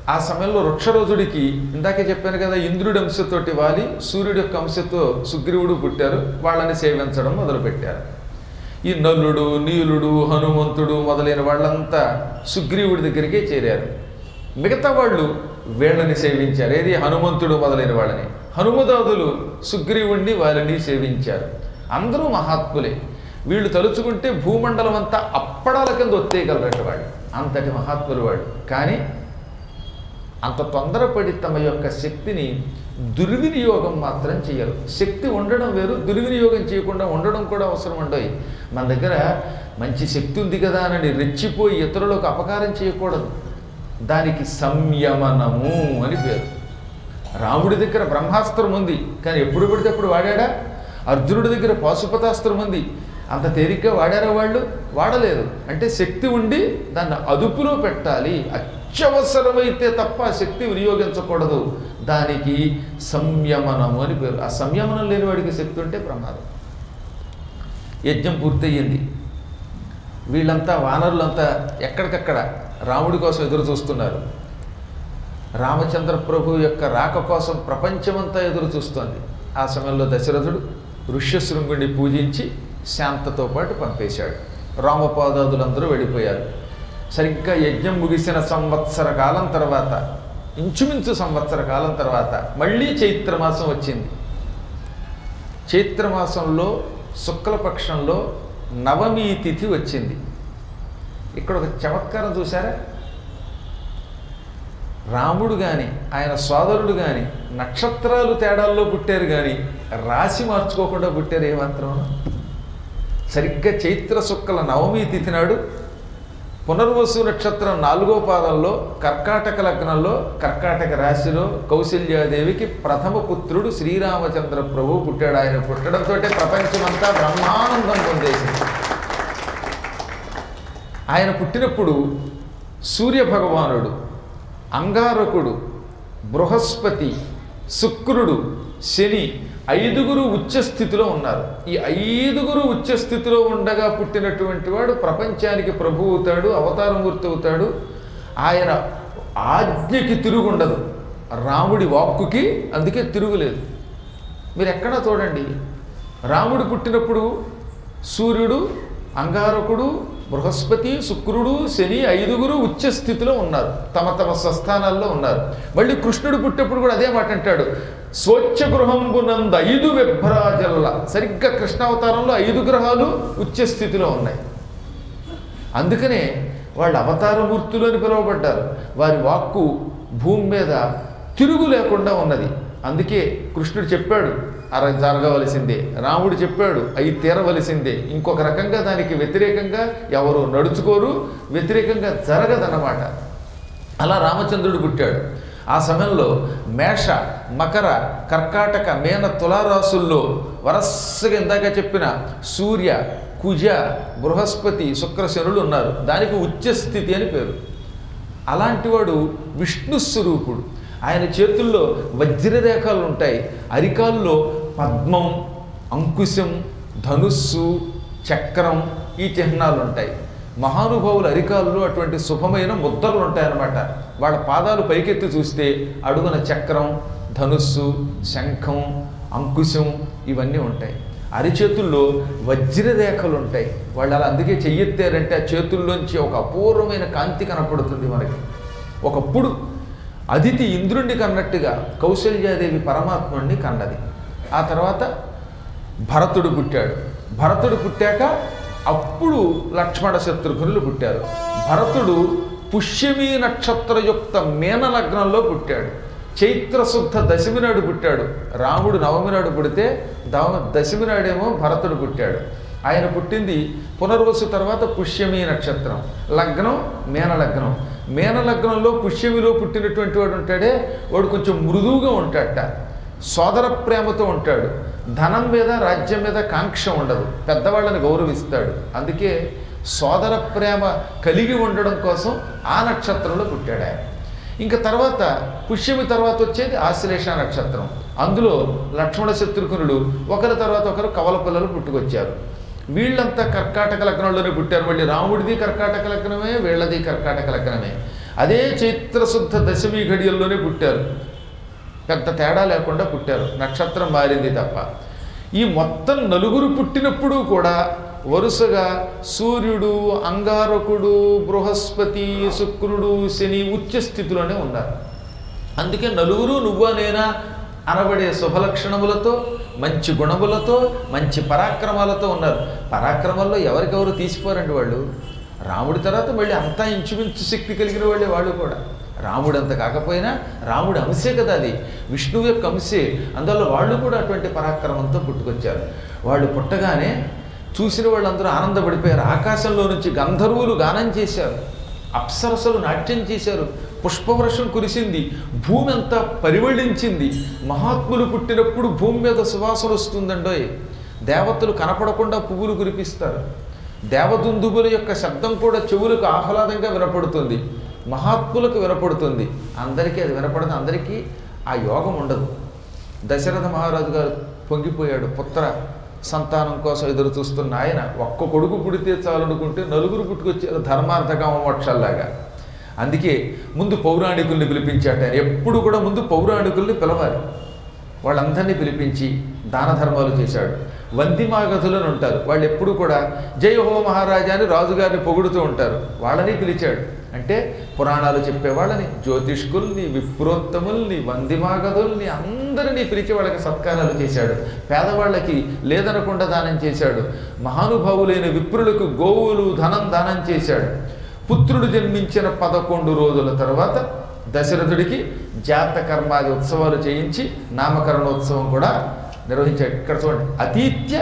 ఆ సమయంలో వృక్షరోజుడికి ఇందాకే చెప్పాను కదా ఇంద్రుడి అంశతోటి వాలి సూర్యుడి యొక్క అంశతో సుగ్రీవుడు పుట్టారు వాళ్ళని సేవించడం మొదలుపెట్టారు ఈ నల్లుడు నీలుడు హనుమంతుడు మొదలైన వాళ్ళంతా సుగ్రీవుడి దగ్గరికే చేరారు మిగతా వాళ్ళు వీళ్ళని సేవించారు ఏది హనుమంతుడు మొదలైన వాళ్ళని హనుమదాదులు సుగ్రీవుణ్ణి వాళ్ళని సేవించారు అందరూ మహాత్ములే వీళ్ళు తలుచుకుంటే భూమండలం అంతా అప్పడాల కింద ఒత్తేయగలరట వాళ్ళు అంతటి మహాత్ములు వాళ్ళు కానీ అంత తొందరపడి తమ యొక్క శక్తిని దుర్వినియోగం మాత్రం చేయరు శక్తి ఉండడం వేరు దుర్వినియోగం చేయకుండా ఉండడం కూడా అవసరం ఉండవు మన దగ్గర మంచి శక్తి ఉంది కదా అని రెచ్చిపోయి ఇతరులకు అపకారం చేయకూడదు దానికి సంయమనము అని పేరు రాముడి దగ్గర బ్రహ్మాస్త్రం ఉంది కానీ ఎప్పుడు పడితే అప్పుడు వాడాడా అర్జునుడి దగ్గర పాశుపతాస్త్రం ఉంది అంత తేలిగ్గా వాడారా వాళ్ళు వాడలేదు అంటే శక్తి ఉండి దాన్ని అదుపులో పెట్టాలి అత్యవసరమైతే తప్ప ఆ శక్తి వినియోగించకూడదు దానికి సంయమనము అని పేరు ఆ సంయమనం లేని వాడికి శక్తి ఉంటే ప్రమాదం యజ్ఞం పూర్తయింది వీళ్ళంతా వానరులంతా ఎక్కడికక్కడ రాముడి కోసం ఎదురు చూస్తున్నారు రామచంద్ర ప్రభు యొక్క రాక కోసం ప్రపంచమంతా ఎదురు చూస్తోంది ఆ సమయంలో దశరథుడు ఋష్యశృంగుడిని పూజించి శాంతతో పాటు పంపేశాడు రామపాదాదులందరూ వెళ్ళిపోయారు సరిగ్గా యజ్ఞం ముగిసిన సంవత్సర కాలం తర్వాత ఇంచుమించు సంవత్సర కాలం తర్వాత మళ్ళీ చైత్రమాసం వచ్చింది చైత్రమాసంలో శుక్లపక్షంలో నవమి తిథి వచ్చింది ఇక్కడ ఒక చమత్కారం చూసారా రాముడు కానీ ఆయన సోదరుడు కానీ నక్షత్రాలు తేడాల్లో పుట్టారు కానీ రాశి మార్చుకోకుండా పుట్టారు ఏమాత్రం సరిగ్గా చైత్ర శుక్ల నవమి తిథి నాడు పునర్వసు నక్షత్రం నాలుగో పాదంలో కర్కాటక లగ్నంలో కర్కాటక రాశిలో కౌశల్యాదేవికి ప్రథమ పుత్రుడు శ్రీరామచంద్ర ప్రభు పుట్టాడు ఆయన పుట్టడంతో ప్రపంచమంతా బ్రహ్మానందం పొందేసింది ఆయన పుట్టినప్పుడు సూర్యభగవానుడు అంగారకుడు బృహస్పతి శుక్రుడు శని ఐదుగురు ఉచ్చస్థితిలో ఉన్నారు ఈ ఐదుగురు ఉచ్చస్థితిలో ఉండగా పుట్టినటువంటి వాడు ప్రపంచానికి ప్రభు అవుతాడు అవతారమూర్తి అవుతాడు ఆయన ఆజ్ఞకి తిరుగుండదు రాముడి వాక్కుకి అందుకే తిరుగులేదు మీరు ఎక్కడా చూడండి రాముడు పుట్టినప్పుడు సూర్యుడు అంగారకుడు బృహస్పతి శుక్రుడు శని ఐదుగురు ఉచ్చ స్థితిలో ఉన్నారు తమ తమ స్వస్థానాల్లో ఉన్నారు మళ్ళీ కృష్ణుడు పుట్టినప్పుడు కూడా అదే మాట అంటాడు స్వచ్ఛ గృహంబునందు ఐదు విభ్రాజల్ల సరిగ్గా కృష్ణావతారంలో ఐదు గ్రహాలు ఉచ్చ స్థితిలో ఉన్నాయి అందుకనే వాళ్ళు అవతారమూర్తులు అని పిలువబడ్డారు వారి వాక్కు భూమి మీద తిరుగు లేకుండా ఉన్నది అందుకే కృష్ణుడు చెప్పాడు అర జరగవలసిందే రాముడు చెప్పాడు అయి తీరవలసిందే ఇంకొక రకంగా దానికి వ్యతిరేకంగా ఎవరు నడుచుకోరు వ్యతిరేకంగా జరగదన్నమాట అలా రామచంద్రుడు పుట్టాడు ఆ సమయంలో మేష మకర కర్కాటక మేన తులారాసుల్లో వరసగా ఇందాక చెప్పిన సూర్య కుజ బృహస్పతి శుక్రశనులు ఉన్నారు దానికి ఉచ్చస్థితి అని పేరు అలాంటివాడు విష్ణు స్వరూపుడు ఆయన చేతుల్లో వజ్రరేఖలు ఉంటాయి అరికాల్లో పద్మం అంకుశం ధనుస్సు చక్రం ఈ చిహ్నాలు ఉంటాయి మహానుభావుల అరికాల్లో అటువంటి శుభమైన ముద్రలు ఉంటాయన్నమాట వాళ్ళ పాదాలు పైకెత్తి చూస్తే అడుగున చక్రం ధనుస్సు శంఖం అంకుశం ఇవన్నీ ఉంటాయి అరిచేతుల్లో వజ్రరేఖలు ఉంటాయి వాళ్ళు అలా అందుకే చెయ్యెత్తారంటే ఆ చేతుల్లోంచి ఒక అపూర్వమైన కాంతి కనపడుతుంది మనకి ఒకప్పుడు అదితి ఇంద్రుణ్ణి కన్నట్టుగా కౌశల్యాదేవి పరమాత్ముడిని కన్నది ఆ తర్వాత భరతుడు పుట్టాడు భరతుడు పుట్టాక అప్పుడు లక్ష్మణ శత్రుఘ్నులు పుట్టారు భరతుడు పుష్యమీ నక్షత్రయుక్త మీన లగ్నంలో పుట్టాడు చైత్రశుద్ధ దశమి నాడు పుట్టాడు రాముడు నవమి నాడు పుడితే దవ దశమి నాడేమో భరతుడు పుట్టాడు ఆయన పుట్టింది పునర్వసు తర్వాత పుష్యమీ నక్షత్రం లగ్నం మీన లగ్నం మీన లగ్నంలో పుష్యమిలో పుట్టినటువంటి వాడు ఉంటాడే వాడు కొంచెం మృదువుగా ఉంటాడట సోదర ప్రేమతో ఉంటాడు ధనం మీద రాజ్యం మీద కాంక్ష ఉండదు పెద్దవాళ్ళని గౌరవిస్తాడు అందుకే సోదర ప్రేమ కలిగి ఉండడం కోసం ఆ నక్షత్రంలో పుట్టాడు ఆయన ఇంకా తర్వాత పుష్యమి తర్వాత వచ్చేది ఆశ్లేష నక్షత్రం అందులో లక్ష్మణ శత్రుఘ్నుడు ఒకరి తర్వాత ఒకరు కవల పిల్లలు పుట్టుకొచ్చారు వీళ్ళంతా కర్కాటక లగ్నంలోనే పుట్టారు మళ్ళీ రాముడిది కర్కాటక లగ్నమే వీళ్ళది కర్కాటక లగ్నమే అదే చైత్రశుద్ధ దశమి ఘడియల్లోనే పుట్టారు పెద్ద తేడా లేకుండా పుట్టారు నక్షత్రం మారింది తప్ప ఈ మొత్తం నలుగురు పుట్టినప్పుడు కూడా వరుసగా సూర్యుడు అంగారకుడు బృహస్పతి శుక్రుడు శని ఉచ్చ స్థితిలోనే ఉన్నారు అందుకే నలుగురు నువ్వా నేనా అనబడే శుభలక్షణములతో మంచి గుణములతో మంచి పరాక్రమాలతో ఉన్నారు పరాక్రమాల్లో ఎవరికెవరు తీసిపోరండి వాళ్ళు రాముడి తర్వాత మళ్ళీ అంతా ఇంచుమించు శక్తి కలిగిన వాళ్ళే వాళ్ళు కూడా రాముడు అంత కాకపోయినా రాముడి అంశే కదా అది విష్ణువు యొక్క అంశే అందువల్ల వాళ్ళు కూడా అటువంటి పరాక్రమంతో పుట్టుకొచ్చారు వాళ్ళు పుట్టగానే చూసిన వాళ్ళందరూ ఆనందపడిపోయారు ఆకాశంలో నుంచి గంధర్వులు గానం చేశారు అప్సరసలు నాట్యం చేశారు పుష్పవృషం కురిసింది భూమి అంతా పరిమళించింది మహాత్ములు పుట్టినప్పుడు భూమి మీద సువాసన వస్తుందండోయ్ దేవతలు కనపడకుండా పువ్వులు కురిపిస్తారు దేవదుందుబుల యొక్క శబ్దం కూడా చెవులకు ఆహ్లాదంగా వినపడుతుంది మహాత్ములకు వినపడుతుంది అందరికీ అది వినపడదు అందరికీ ఆ యోగం ఉండదు దశరథ మహారాజు గారు పొంగిపోయాడు పుత్ర సంతానం కోసం ఎదురు చూస్తున్న ఆయన ఒక్క కొడుకు పుడితే చాలనుకుంటే నలుగురు పుట్టుకొచ్చారు ధర్మార్థకామ మోక్షాల్లాగా అందుకే ముందు పౌరాణికుల్ని పిలిపించాట ఆయన ఎప్పుడు కూడా ముందు పౌరాణికుల్ని పిలవాలి వాళ్ళందరినీ పిలిపించి దాన ధర్మాలు చేశాడు వందిమాగధులను ఉంటారు వాళ్ళు ఎప్పుడు కూడా జయ హో మహారాజా అని రాజుగారిని పొగుడుతూ ఉంటారు వాళ్ళని పిలిచాడు అంటే పురాణాలు చెప్పేవాళ్ళని జ్యోతిష్కుల్ని విప్రోత్తముల్ని వందిమాగధుల్ని అందరినీ పిలిచి వాళ్ళకి సత్కారాలు చేశాడు పేదవాళ్ళకి లేదనకుండా దానం చేశాడు మహానుభావులైన విప్రులకు గోవులు ధనం దానం చేశాడు పుత్రుడు జన్మించిన పదకొండు రోజుల తర్వాత దశరథుడికి జాతకర్మాది ఉత్సవాలు చేయించి నామకరణోత్సవం కూడా నిర్వహించాడు ఇక్కడ చూడండి అతీత్య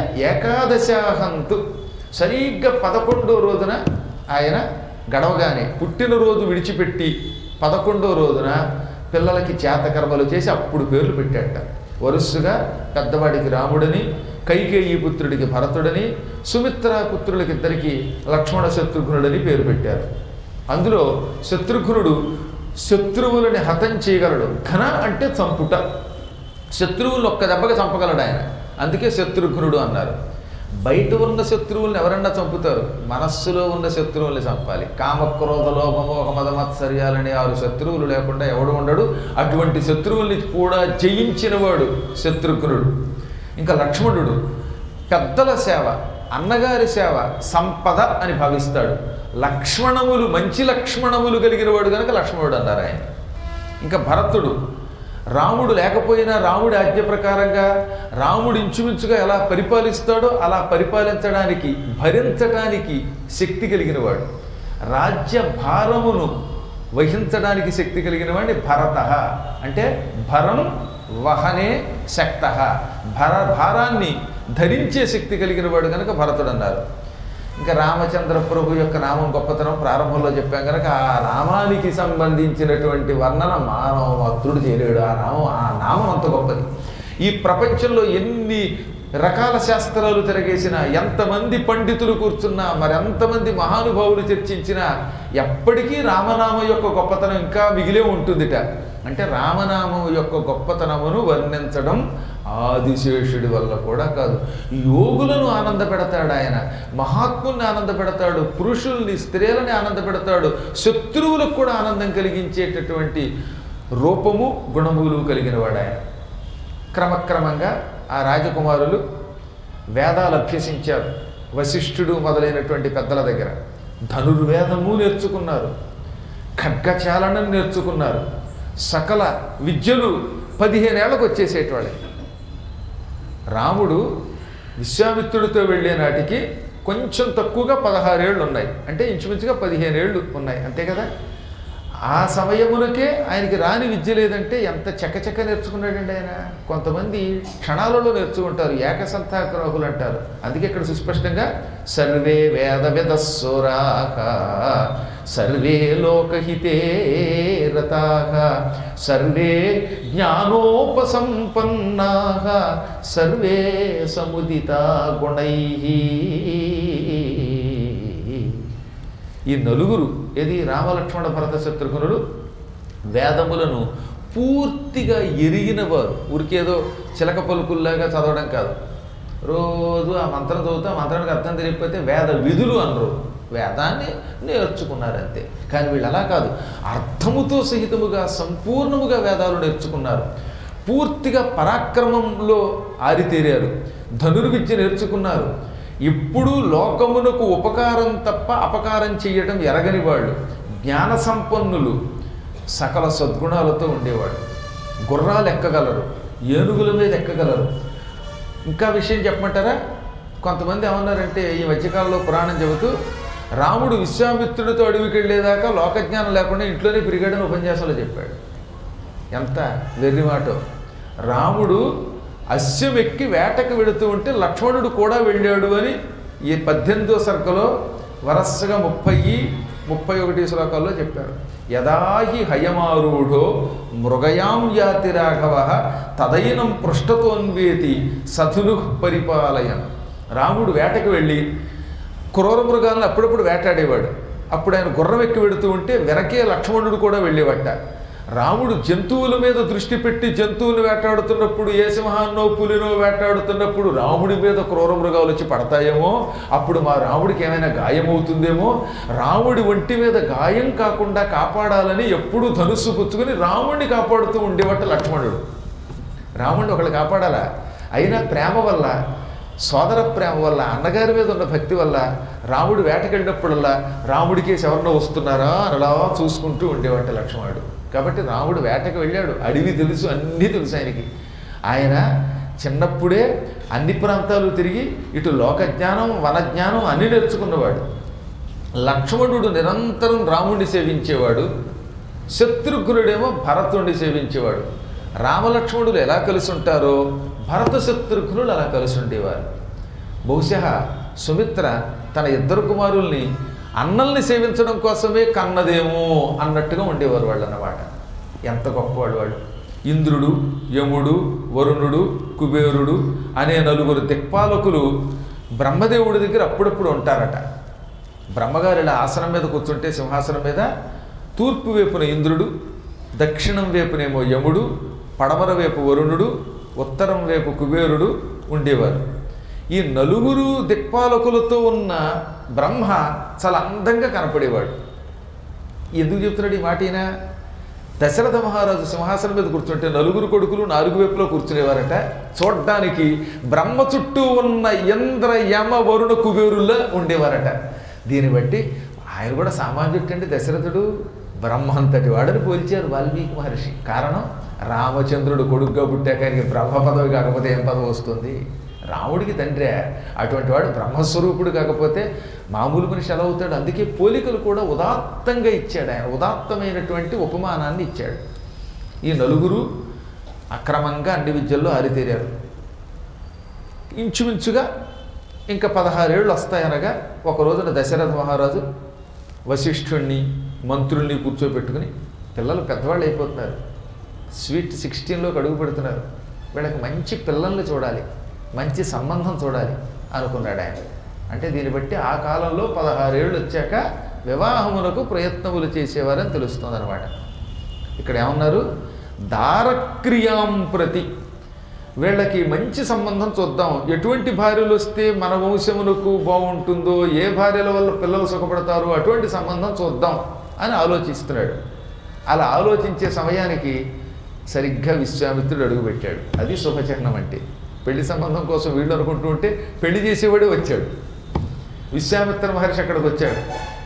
ఏకాదశాహంతు సరిగ్గా పదకొండో రోజున ఆయన గడవగానే పుట్టినరోజు విడిచిపెట్టి పదకొండో రోజున పిల్లలకి జాతకర్మలు చేసి అప్పుడు పేర్లు పెట్టాట వరుసగా పెద్దవాడికి రాముడని కైకేయి పుత్రుడికి భరతుడని సుమిత్రా పుత్రులకి ఇద్దరికి లక్ష్మణ శత్రుఘ్నుడని పేరు పెట్టారు అందులో శత్రుఘ్నుడు శత్రువులని హతం చేయగలడు ఘన అంటే చంపుట శత్రువులు ఒక్క దెబ్బకి చంపగలడు ఆయన అందుకే శత్రుఘ్నుడు అన్నారు బయట ఉన్న శత్రువుల్ని ఎవరన్నా చంపుతారు మనస్సులో ఉన్న శత్రువుల్ని చంపాలి కామక్రోధ లోభమోహ మదమత్సర్యాలని ఆరు శత్రువులు లేకుండా ఎవడు ఉండడు అటువంటి శత్రువుల్ని కూడా జయించినవాడు శత్రుఘ్నుడు ఇంకా లక్ష్మణుడు పెద్దల సేవ అన్నగారి సేవ సంపద అని భావిస్తాడు లక్ష్మణములు మంచి లక్ష్మణములు కలిగిన వాడు కనుక లక్ష్మణుడు అన్నారు ఆయన ఇంకా భరతుడు రాముడు లేకపోయినా రాముడి ఆజ్ఞ ప్రకారంగా రాముడు ఇంచుమించుగా ఎలా పరిపాలిస్తాడో అలా పరిపాలించడానికి భరించడానికి శక్తి కలిగిన వాడు రాజ్య భారమును వహించడానికి శక్తి కలిగిన వాడిని భరత అంటే భరం వహనే శక్త భర భారాన్ని ధరించే శక్తి కలిగిన వాడు కనుక భరతుడు అన్నారు ఇంకా రామచంద్ర ప్రభు యొక్క నామం గొప్పతనం ప్రారంభంలో చెప్పాం కనుక ఆ నామానికి సంబంధించినటువంటి వర్ణన మానవ మాతృడు చేయలేడు ఆ నామం ఆ నామం అంత గొప్పది ఈ ప్రపంచంలో ఎన్ని రకాల శాస్త్రాలు తిరగేసినా ఎంతమంది పండితులు కూర్చున్నా మరి ఎంతమంది మహానుభావులు చర్చించినా ఎప్పటికీ రామనామం యొక్క గొప్పతనం ఇంకా మిగిలే ఉంటుందిట అంటే రామనామం యొక్క గొప్పతనమును వర్ణించడం ఆదిశేషుడి వల్ల కూడా కాదు యోగులను ఆనంద పెడతాడు ఆయన మహాత్ముల్ని ఆనంద పెడతాడు పురుషుల్ని స్త్రీలని ఆనంద పెడతాడు శత్రువులకు కూడా ఆనందం కలిగించేటటువంటి రూపము గుణములు కలిగిన వాడు ఆయన క్రమక్రమంగా ఆ రాజకుమారులు వేదాలు అభ్యసించారు వశిష్ఠుడు మొదలైనటువంటి పెద్దల దగ్గర ధనుర్వేదము నేర్చుకున్నారు ఖడ్గచాలనం నేర్చుకున్నారు సకల విద్యలు పదిహేనేళ్లకు వచ్చేసేటవాళ్ళే రాముడు విశ్వామిత్రుడితో వెళ్ళే నాటికి కొంచెం తక్కువగా పదహారేళ్ళు ఉన్నాయి అంటే ఇంచుమించుగా పదిహేనేళ్ళు ఉన్నాయి అంతే కదా ఆ సమయమునకే ఆయనకి రాని విద్య లేదంటే ఎంత చకచక నేర్చుకున్నాడండి ఆయన కొంతమంది క్షణాలలో నేర్చుకుంటారు ఏకసంతాగ్రాహులు అంటారు అందుకే ఇక్కడ సుస్పష్టంగా సర్వే వేద విదస్సురాక సర్వే లోకహితే రతాః సర్వే జ్ఞానోపసంపన్నాః సర్వే సముదితా గుణైః ఈ నలుగురు ఏది రామలక్ష్మణ భరత శత్రుఘ్నులు వేదములను పూర్తిగా ఎరిగిన వారు ఊరికేదో చిలక పలుకుల్లాగా చదవడం కాదు రోజు ఆ మంత్రం చదువుతా మంత్రానికి అర్థం తెలియకపోతే వేద విధులు అనరు వేదాన్ని నేర్చుకున్నారు అంతే కానీ వీళ్ళు అలా కాదు అర్థముతో సహితముగా సంపూర్ణముగా వేదాలు నేర్చుకున్నారు పూర్తిగా పరాక్రమంలో ఆరితేరారు ధనుర్విద్య నేర్చుకున్నారు ఇప్పుడు లోకమునకు ఉపకారం తప్ప అపకారం చేయడం ఎరగని వాళ్ళు జ్ఞాన సంపన్నులు సకల సద్గుణాలతో ఉండేవాడు గుర్రాలు ఎక్కగలరు ఏనుగుల మీద ఎక్కగలరు ఇంకా విషయం చెప్పమంటారా కొంతమంది ఏమన్నారంటే ఈ మధ్యకాలంలో పురాణం చెబుతూ రాముడు విశ్వామిత్రుడితో అడవికి వెళ్ళేదాకా లోకజ్ఞానం లేకుండా ఇంట్లోనే పెరిగాడని ఉపన్యాసంలో చెప్పాడు ఎంత వెర్రి మాట రాముడు అశ్వం ఎక్కి వేటకు వెళుతూ ఉంటే లక్ష్మణుడు కూడా వెళ్ళాడు అని ఈ పద్దెనిమిదో సర్కలో వరసగా ముప్పై ముప్పై ఒకటి శ్లోకాల్లో చెప్పారు యదాహి హయమారూఢో మృగయాం యాతి రాఘవ తదైనం పృష్ఠతోన్వేతి సతులు పరిపాలయన్ రాముడు వేటకు వెళ్ళి క్రూర మృగాలను అప్పుడప్పుడు వేటాడేవాడు అప్పుడు ఆయన గుర్రం ఎక్కి వెడుతూ ఉంటే వెనకే లక్ష్మణుడు కూడా వెళ్ళేవట రాముడు జంతువుల మీద దృష్టి పెట్టి జంతువులు వేటాడుతున్నప్పుడు ఏ సింహాన్నో పులినో వేటాడుతున్నప్పుడు రాముడి మీద క్రూర మృగాలు వచ్చి పడతాయేమో అప్పుడు మా రాముడికి ఏమైనా గాయమవుతుందేమో రాముడి ఒంటి మీద గాయం కాకుండా కాపాడాలని ఎప్పుడూ ధనుస్సు పుచ్చుకొని రాముడిని కాపాడుతూ ఉండేవట లక్ష్మణుడు రాముడిని ఒకళ్ళు కాపాడాలా అయినా ప్రేమ వల్ల సోదర ప్రేమ వల్ల అన్నగారి మీద ఉన్న భక్తి వల్ల రాముడు వేటకెళ్ళినప్పుడల్లా రాముడికి ఎవరినో వస్తున్నారా అని అలా చూసుకుంటూ ఉండేవాట లక్ష్మణుడు కాబట్టి రాముడు వేటకు వెళ్ళాడు అడవి తెలుసు అన్నీ తెలుసు ఆయనకి ఆయన చిన్నప్పుడే అన్ని ప్రాంతాలు తిరిగి ఇటు లోకజ్ఞానం వనజ్ఞానం అన్ని నేర్చుకున్నవాడు లక్ష్మణుడు నిరంతరం రాముడిని సేవించేవాడు శత్రుఘ్నుడేమో భరతుడిని సేవించేవాడు రామలక్ష్మణులు ఎలా కలిసి ఉంటారో భరత శత్రుఘ్నులు అలా కలిసి ఉండేవారు బహుశా సుమిత్ర తన ఇద్దరు కుమారుల్ని అన్నల్ని సేవించడం కోసమే కన్నదేమో అన్నట్టుగా ఉండేవారు వాళ్ళు అన్నమాట ఎంత గొప్పవాళ్ళు వాళ్ళు ఇంద్రుడు యముడు వరుణుడు కుబేరుడు అనే నలుగురు దిక్పాలకులు బ్రహ్మదేవుడి దగ్గర అప్పుడప్పుడు ఉంటారట బ్రహ్మగారు ఇలా ఆసనం మీద కూర్చుంటే సింహాసనం మీద తూర్పు వైపున ఇంద్రుడు దక్షిణం వైపునేమో యముడు పడమర వైపు వరుణుడు ఉత్తరం వైపు కుబేరుడు ఉండేవారు ఈ నలుగురు దిక్పాలకులతో ఉన్న బ్రహ్మ చాలా అందంగా కనపడేవాడు ఎందుకు చెప్తున్నాడు ఈ మాట ఈయన దశరథ మహారాజు సింహాసనం మీద కూర్చుంటే నలుగురు కొడుకులు నాలుగు వైపులో కూర్చునేవారట చూడ్డానికి బ్రహ్మ చుట్టూ ఉన్న ఇంద్ర యమ వరుణ కుబేరుల్లో ఉండేవారట దీన్ని బట్టి ఆయన కూడా సామాన్యుడు అంటే దశరథుడు బ్రహ్మంతటి వాడని పోల్చారు వాల్మీకి మహర్షి కారణం రామచంద్రుడు కొడుగ్గా పుట్టాక ఆయనకి బ్రహ్మ పదవి కాకపోతే ఏం పదవి వస్తుంది రాముడికి తండ్రే అటువంటి వాడు బ్రహ్మస్వరూపుడు కాకపోతే మామూలు మనిషి ఎలా అవుతాడు అందుకే పోలికలు కూడా ఉదాత్తంగా ఇచ్చాడు ఆయన ఉదాత్తమైనటువంటి ఉపమానాన్ని ఇచ్చాడు ఈ నలుగురు అక్రమంగా అన్ని విద్యల్లో ఆరితేరారు ఇంచుమించుగా ఇంకా పదహారేళ్ళు వస్తాయనగా ఒక రోజున దశరథ మహారాజు వశిష్ఠుణ్ణి మంత్రుల్ని కూర్చోబెట్టుకుని పిల్లలు పెద్దవాళ్ళు అయిపోతున్నారు స్వీట్ సిక్స్టీన్లోకి అడుగు పెడుతున్నారు వీళ్ళకి మంచి పిల్లల్ని చూడాలి మంచి సంబంధం చూడాలి అనుకున్నాడు ఆయన అంటే దీన్ని బట్టి ఆ కాలంలో పదహారేళ్ళు వచ్చాక వివాహమునకు ప్రయత్నములు చేసేవారని తెలుస్తుంది అనమాట ఇక్కడ ఏమన్నారు దారక్రియాం ప్రతి వీళ్ళకి మంచి సంబంధం చూద్దాం ఎటువంటి భార్యలు వస్తే మన వంశమునకు బాగుంటుందో ఏ భార్యల వల్ల పిల్లలు సుఖపడతారో అటువంటి సంబంధం చూద్దాం అని ఆలోచిస్తున్నాడు అలా ఆలోచించే సమయానికి సరిగ్గా విశ్వామిత్రుడు అడుగుపెట్టాడు అది శుభచిహ్నం అంటే పెళ్లి సంబంధం కోసం వీళ్ళు అనుకుంటూ ఉంటే పెళ్లి చేసేవాడే వచ్చాడు విశ్వామిత్ర మహర్షి అక్కడికి వచ్చాడు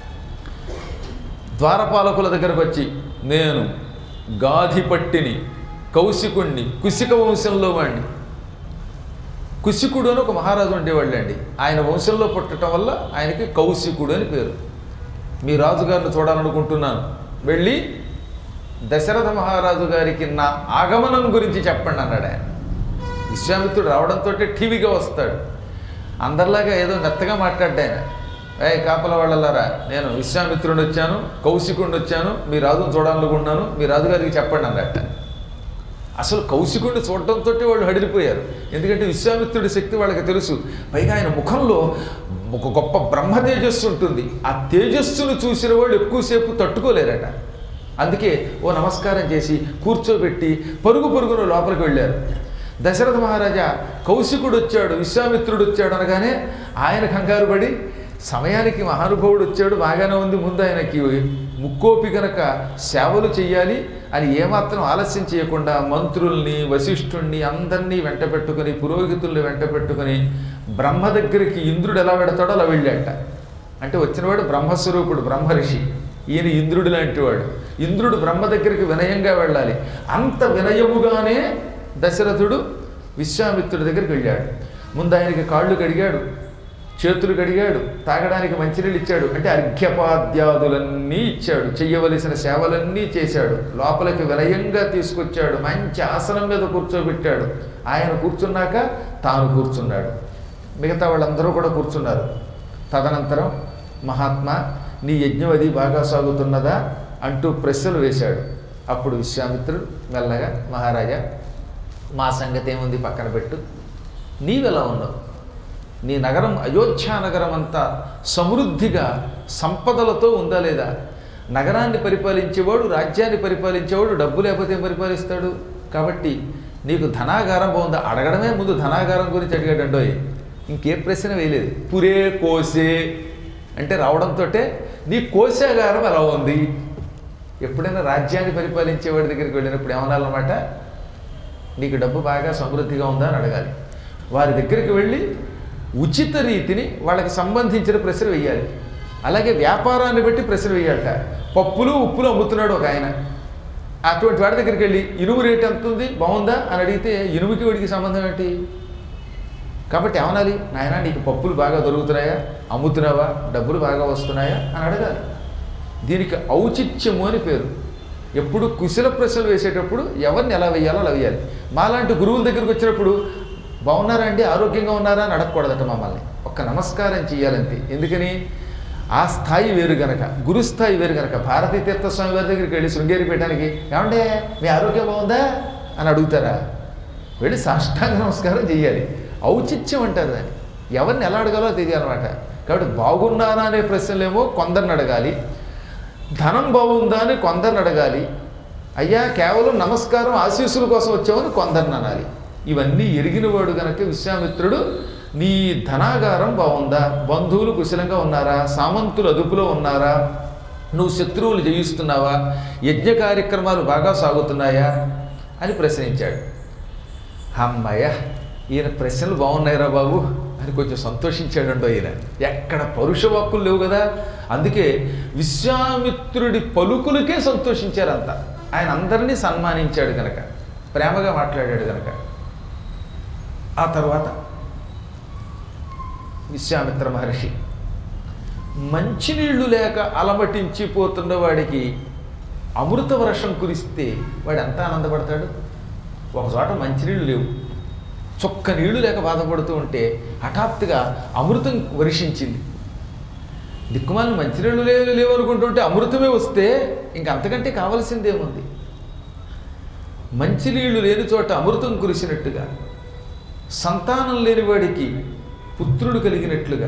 ద్వారపాలకుల దగ్గరకు వచ్చి నేను గాధిపట్టిని కౌశికుణ్ణి కుశిక వంశంలో వాడిని కుశికుడు అని ఒక మహారాజు ఉండేవాళ్ళండి ఆయన వంశంలో పుట్టడం వల్ల ఆయనకి కౌశికుడు అని పేరు మీ రాజుగారిని చూడాలనుకుంటున్నాను వెళ్ళి దశరథ మహారాజు గారికి నా ఆగమనం గురించి చెప్పండి అన్నాడు ఆయన విశ్వామిత్రుడు రావడంతో టీవీగా వస్తాడు అందరిలాగా ఏదో మెత్తగా మాట్లాడ్డా ఆయన ఏ కాపల వాళ్ళలారా నేను విశ్వామిత్రుడిని వచ్చాను కౌశికుడిని వచ్చాను మీ రాజును చూడాలనుకున్నాను మీ రాజుగారికి చెప్పండి అన్నట్ట అసలు కౌశికుడిని చూడటంతో వాళ్ళు హడిలిపోయారు ఎందుకంటే విశ్వామిత్రుడి శక్తి వాళ్ళకి తెలుసు పైగా ఆయన ముఖంలో ఒక గొప్ప బ్రహ్మ తేజస్సు ఉంటుంది ఆ తేజస్సును చూసిన వాళ్ళు ఎక్కువసేపు తట్టుకోలేరట అందుకే ఓ నమస్కారం చేసి కూర్చోబెట్టి పరుగు పరుగున లోపలికి వెళ్ళారు దశరథ మహారాజా కౌశికుడు వచ్చాడు విశ్వామిత్రుడు వచ్చాడు అనగానే ఆయన కంగారు పడి సమయానికి మహానుభావుడు వచ్చాడు బాగానే ఉంది ముందు ఆయనకి ముక్కోపి గనక సేవలు చెయ్యాలి అని ఏమాత్రం ఆలస్యం చేయకుండా మంత్రుల్ని వశిష్ఠుణ్ణి అందరినీ వెంట పెట్టుకుని పురోహితుల్ని వెంట పెట్టుకుని బ్రహ్మ దగ్గరికి ఇంద్రుడు ఎలా వెడతాడో అలా వెళ్ళాట అంటే వచ్చినవాడు బ్రహ్మస్వరూపుడు బ్రహ్మర్షి ఈయన ఇంద్రుడు లాంటివాడు ఇంద్రుడు బ్రహ్మ దగ్గరికి వినయంగా వెళ్ళాలి అంత వినయముగానే దశరథుడు విశ్వామిత్రుడి దగ్గరికి వెళ్ళాడు ముందు ఆయనకి కాళ్ళు కడిగాడు చేతులు కడిగాడు తాగడానికి మంచినీళ్ళు ఇచ్చాడు అంటే అర్ఘ్యపాద్యాదులన్నీ ఇచ్చాడు చెయ్యవలసిన సేవలన్నీ చేశాడు లోపలికి వినయంగా తీసుకొచ్చాడు మంచి ఆసనం మీద కూర్చోబెట్టాడు ఆయన కూర్చున్నాక తాను కూర్చున్నాడు మిగతా వాళ్ళందరూ కూడా కూర్చున్నారు తదనంతరం మహాత్మా నీ యజ్ఞం అది బాగా సాగుతున్నదా అంటూ ప్రశ్నలు వేశాడు అప్పుడు విశ్వామిత్రుడు మెల్లగా మహారాజా మా సంగతి ఏముంది పక్కన పెట్టు నీవెలా ఉన్నావు నీ నగరం అయోధ్య నగరం అంతా సమృద్ధిగా సంపదలతో ఉందా లేదా నగరాన్ని పరిపాలించేవాడు రాజ్యాన్ని పరిపాలించేవాడు డబ్బు లేకపోతే ఏం పరిపాలిస్తాడు కాబట్టి నీకు ధనాగారం బాగుందా అడగడమే ముందు ధనాగారం గురించి అడిగాడండోయ్ ఇంకే ప్రశ్న వేయలేదు పురే కోసే అంటే రావడంతో నీ కోశాగారం ఎలా ఉంది ఎప్పుడైనా రాజ్యాన్ని పరిపాలించేవాడి దగ్గరికి వెళ్ళినప్పుడు ఏమనాలన్నమాట నీకు డబ్బు బాగా సమృద్ధిగా ఉందా అని అడగాలి వారి దగ్గరికి వెళ్ళి ఉచిత రీతిని వాళ్ళకి సంబంధించిన ప్రశ్న వేయాలి అలాగే వ్యాపారాన్ని బట్టి ప్రశ్న వేయాలట పప్పులు ఉప్పులు అమ్ముతున్నాడు ఒక ఆయన అటువంటి వాడి దగ్గరికి వెళ్ళి ఇనుము రేట్ ఎంత ఉంది బాగుందా అని అడిగితే ఇనుముకి వీడికి సంబంధం ఏంటి కాబట్టి ఏమనాలి నాయన నీకు పప్పులు బాగా దొరుకుతున్నాయా అమ్ముతున్నావా డబ్బులు బాగా వస్తున్నాయా అని అడగాలి దీనికి ఔచిత్యము అని పేరు ఎప్పుడు కుశల ప్రశ్నలు వేసేటప్పుడు ఎవరిని ఎలా వేయాలో అలా వేయాలి మాలాంటి గురువుల దగ్గరికి వచ్చినప్పుడు బాగున్నారా అండి ఆరోగ్యంగా ఉన్నారా అని అడగకూడదట మమ్మల్ని ఒక్క నమస్కారం చేయాలంతే ఎందుకని ఆ స్థాయి వేరు గనక గురుస్థాయి వేరు గనక భారతీ తీర్థ స్వామి వారి దగ్గరికి వెళ్ళి శృంగేరి పెట్టడానికి ఏమంటే మీ ఆరోగ్యం బాగుందా అని అడుగుతారా వెళ్ళి సాష్టాంగ నమస్కారం చేయాలి ఔచిత్యం అంటారు దాన్ని ఎవరిని ఎలా అడగాలో తెలియాలన్నమాట కాబట్టి బాగున్నానా అనే ప్రశ్నలేమో కొందరిని అడగాలి ధనం బాగుందా అని కొందరిని అడగాలి అయ్యా కేవలం నమస్కారం ఆశీస్సుల కోసం వచ్చామని కొందరిని అనాలి ఇవన్నీ ఎరిగినవాడు గనక విశ్వామిత్రుడు నీ ధనాగారం బాగుందా బంధువులు కుశలంగా ఉన్నారా సామంతులు అదుపులో ఉన్నారా నువ్వు శత్రువులు జయిస్తున్నావా యజ్ఞ కార్యక్రమాలు బాగా సాగుతున్నాయా అని ప్రశ్నించాడు అమ్మయ్య ఈయన ప్రశ్నలు బాగున్నాయిరా బాబు అని కొంచెం సంతోషించాడండో ఈయన ఎక్కడ పరుష వాక్కులు లేవు కదా అందుకే విశ్వామిత్రుడి పలుకులకే సంతోషించారంత ఆయన అందరినీ సన్మానించాడు కనుక ప్రేమగా మాట్లాడాడు కనుక ఆ తర్వాత విశ్వామిత్ర మహర్షి మంచినీళ్లు లేక అలమటించిపోతున్న వాడికి అమృత వర్షం కురిస్తే వాడు ఎంత ఆనందపడతాడు ఒక చోట మంచినీళ్ళు లేవు చొక్క నీళ్లు లేక బాధపడుతూ ఉంటే హఠాత్తుగా అమృతం వర్షించింది దిక్కుమాలను మంచినీళ్ళు లేవు లేవు అనుకుంటుంటే అమృతమే వస్తే ఇంక అంతకంటే కావలసిందేముంది మంచినీళ్లు లేని చోట అమృతం కురిసినట్టుగా సంతానం లేని వాడికి పుత్రుడు కలిగినట్లుగా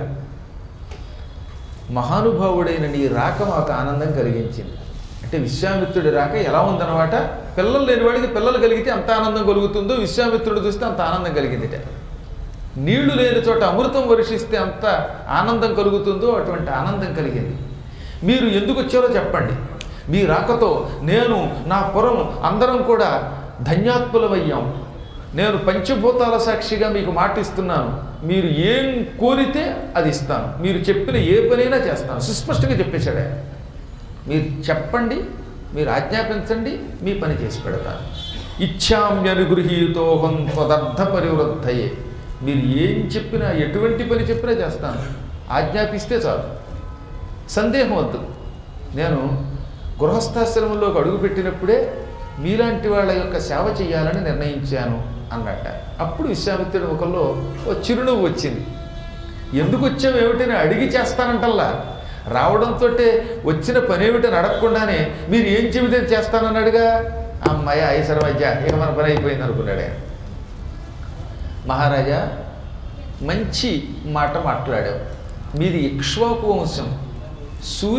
మహానుభావుడైన నీ రాక మాకు ఆనందం కలిగించింది అంటే విశ్వామిత్రుడి రాక ఎలా ఉందన్నమాట పిల్లలు లేని వాడికి పిల్లలు కలిగితే అంత ఆనందం కలుగుతుందో విశ్వామిత్రుడు చూస్తే అంత ఆనందం కలిగిందిట నీళ్లు లేని చోట అమృతం వర్షిస్తే అంత ఆనందం కలుగుతుందో అటువంటి ఆనందం కలిగింది మీరు ఎందుకు వచ్చారో చెప్పండి మీ రాకతో నేను నా పురం అందరం కూడా ధన్యాత్ములమయ్యాం నేను పంచభూతాల సాక్షిగా మీకు మాటిస్తున్నాను మీరు ఏం కోరితే అది ఇస్తాను మీరు చెప్పిన ఏ పనైనా చేస్తాను సుస్పష్టంగా చెప్పేశాడు ఆయన మీరు చెప్పండి మీరు ఆజ్ఞాపించండి మీ పని చేసి పెడతాను ఇచ్చామ్యనుగృహీతోహం త్వదర్థ పరివృద్ధయే మీరు ఏం చెప్పినా ఎటువంటి పని చెప్పినా చేస్తాను ఆజ్ఞాపిస్తే చాలు సందేహం వద్దు నేను గృహస్థాశ్రమంలోకి అడుగుపెట్టినప్పుడే మీలాంటి వాళ్ళ యొక్క సేవ చేయాలని నిర్ణయించాను అన్నట్ట అప్పుడు విశ్వామిత్రుడి ముఖంలో ఓ చిరునవ్వు వచ్చింది ఎందుకు వచ్చావు ఏమిటని అడిగి చేస్తానంటల్లా రావడంతో వచ్చిన పని ఏమిటని అడగకుండానే మీరు ఏం చెబితే చేస్తానన్నాడుగా అమ్మాయి ఐసర మధ్య ఇక మన పని అయిపోయింది అనుకున్నాడు ఆయన మహారాజా మంచి మాట మాట్లాడావు మీది ఇక్ష్వాకు వంశం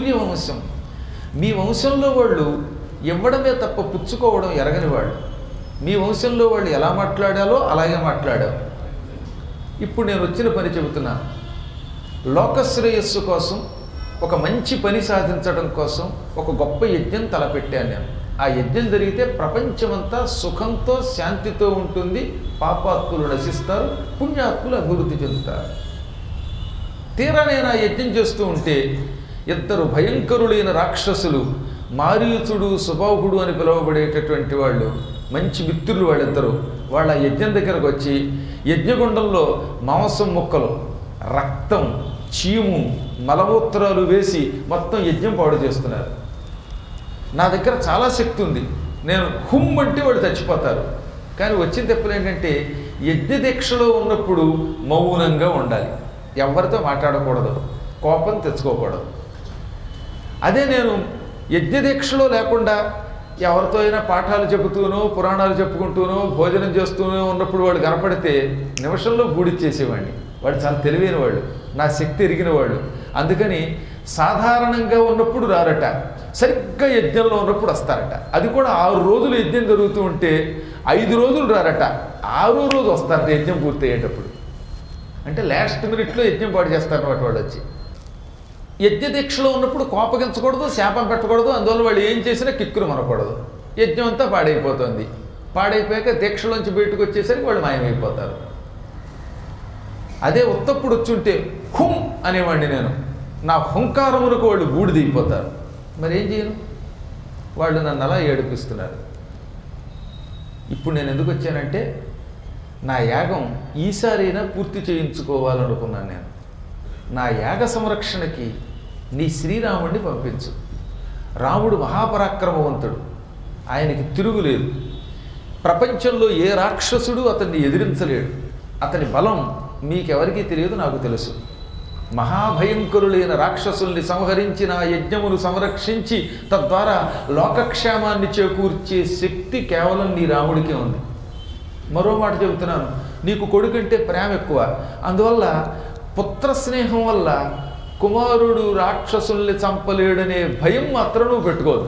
సూర్యవంశం మీ వంశంలో వాళ్ళు ఇవ్వడమే తప్ప పుచ్చుకోవడం ఎరగని వాళ్ళు మీ వంశంలో వాళ్ళు ఎలా మాట్లాడాలో అలాగే మాట్లాడావు ఇప్పుడు నేను వచ్చిన పని చెబుతున్నాను లోకశ్రేయస్సు కోసం ఒక మంచి పని సాధించడం కోసం ఒక గొప్ప యజ్ఞం తలపెట్టాను నేను ఆ యజ్ఞం జరిగితే ప్రపంచమంతా సుఖంతో శాంతితో ఉంటుంది పాపాత్ములు నశిస్తారు పుణ్యాత్ములు అభివృద్ధి చెందుతారు తీరా నేను ఆ యజ్ఞం చేస్తూ ఉంటే ఇద్దరు భయంకరులైన రాక్షసులు మారీచుడు సుబాహుడు అని పిలువబడేటటువంటి వాళ్ళు మంచి మిత్రులు వాళ్ళిద్దరు వాళ్ళ యజ్ఞం దగ్గరకు వచ్చి యజ్ఞగుండంలో మాంసం ముక్కలు రక్తం చీము మలమూత్రాలు వేసి మొత్తం యజ్ఞం పాడు చేస్తున్నారు నా దగ్గర చాలా శక్తి ఉంది నేను హుమ్ అంటే వాళ్ళు చచ్చిపోతారు కానీ వచ్చిన తెప్పలు ఏంటంటే యజ్ఞ దీక్షలో ఉన్నప్పుడు మౌనంగా ఉండాలి ఎవరితో మాట్లాడకూడదు కోపం తెచ్చుకోకూడదు అదే నేను యజ్ఞదీక్షలో లేకుండా ఎవరితో అయినా పాఠాలు చెబుతూనో పురాణాలు చెప్పుకుంటూనో భోజనం చేస్తూనో ఉన్నప్పుడు వాడు కనపడితే నిమిషంలో బూడిచ్చేసేవాడిని వాడు చాలా తెలివైన వాళ్ళు నా శక్తి ఎరిగిన వాళ్ళు అందుకని సాధారణంగా ఉన్నప్పుడు రారట సరిగ్గా యజ్ఞంలో ఉన్నప్పుడు వస్తారట అది కూడా ఆరు రోజులు యజ్ఞం జరుగుతూ ఉంటే ఐదు రోజులు రారట ఆరో రోజు వస్తారట యజ్ఞం పూర్తి అయ్యేటప్పుడు అంటే లాస్ట్ మినిట్లో యజ్ఞం పాడు చేస్తారన్నమాట వాళ్ళు వచ్చి యజ్ఞ దీక్షలో ఉన్నప్పుడు కోపగించకూడదు శాపం పెట్టకూడదు అందువల్ల వాళ్ళు ఏం చేసినా కిక్కురు మనకూడదు యజ్ఞం అంతా పాడైపోతుంది పాడైపోయాక దీక్షలోంచి బయటకు వచ్చేసరికి వాళ్ళు మాయమైపోతారు అదే ఉత్తప్పుడు వచ్చుంటే హుం అనేవాడిని నేను నా హుంకారములకు వాళ్ళు బూడిదిగిపోతారు మరి ఏం చేయను వాళ్ళు నన్ను అలా ఏడిపిస్తున్నారు ఇప్పుడు నేను ఎందుకు వచ్చానంటే నా యాగం ఈసారైనా పూర్తి చేయించుకోవాలనుకున్నాను నేను నా యాగ సంరక్షణకి నీ శ్రీరాముడిని పంపించు రాముడు మహాపరాక్రమవంతుడు ఆయనకి తిరుగులేదు ప్రపంచంలో ఏ రాక్షసుడు అతన్ని ఎదిరించలేడు అతని బలం మీకెవరికీ తెలియదు నాకు తెలుసు మహాభయంకరులైన రాక్షసుల్ని సంహరించి నా యజ్ఞమును సంరక్షించి తద్వారా లోకక్షేమాన్ని చేకూర్చే శక్తి కేవలం నీ రాముడికే ఉంది మరో మాట చెబుతున్నాను నీకు కొడుకంటే ప్రేమ ఎక్కువ అందువల్ల పుత్ర స్నేహం వల్ల కుమారుడు రాక్షసుల్ని చంపలేడనే భయం మాత్రం నువ్వు పెట్టుకోవద్దు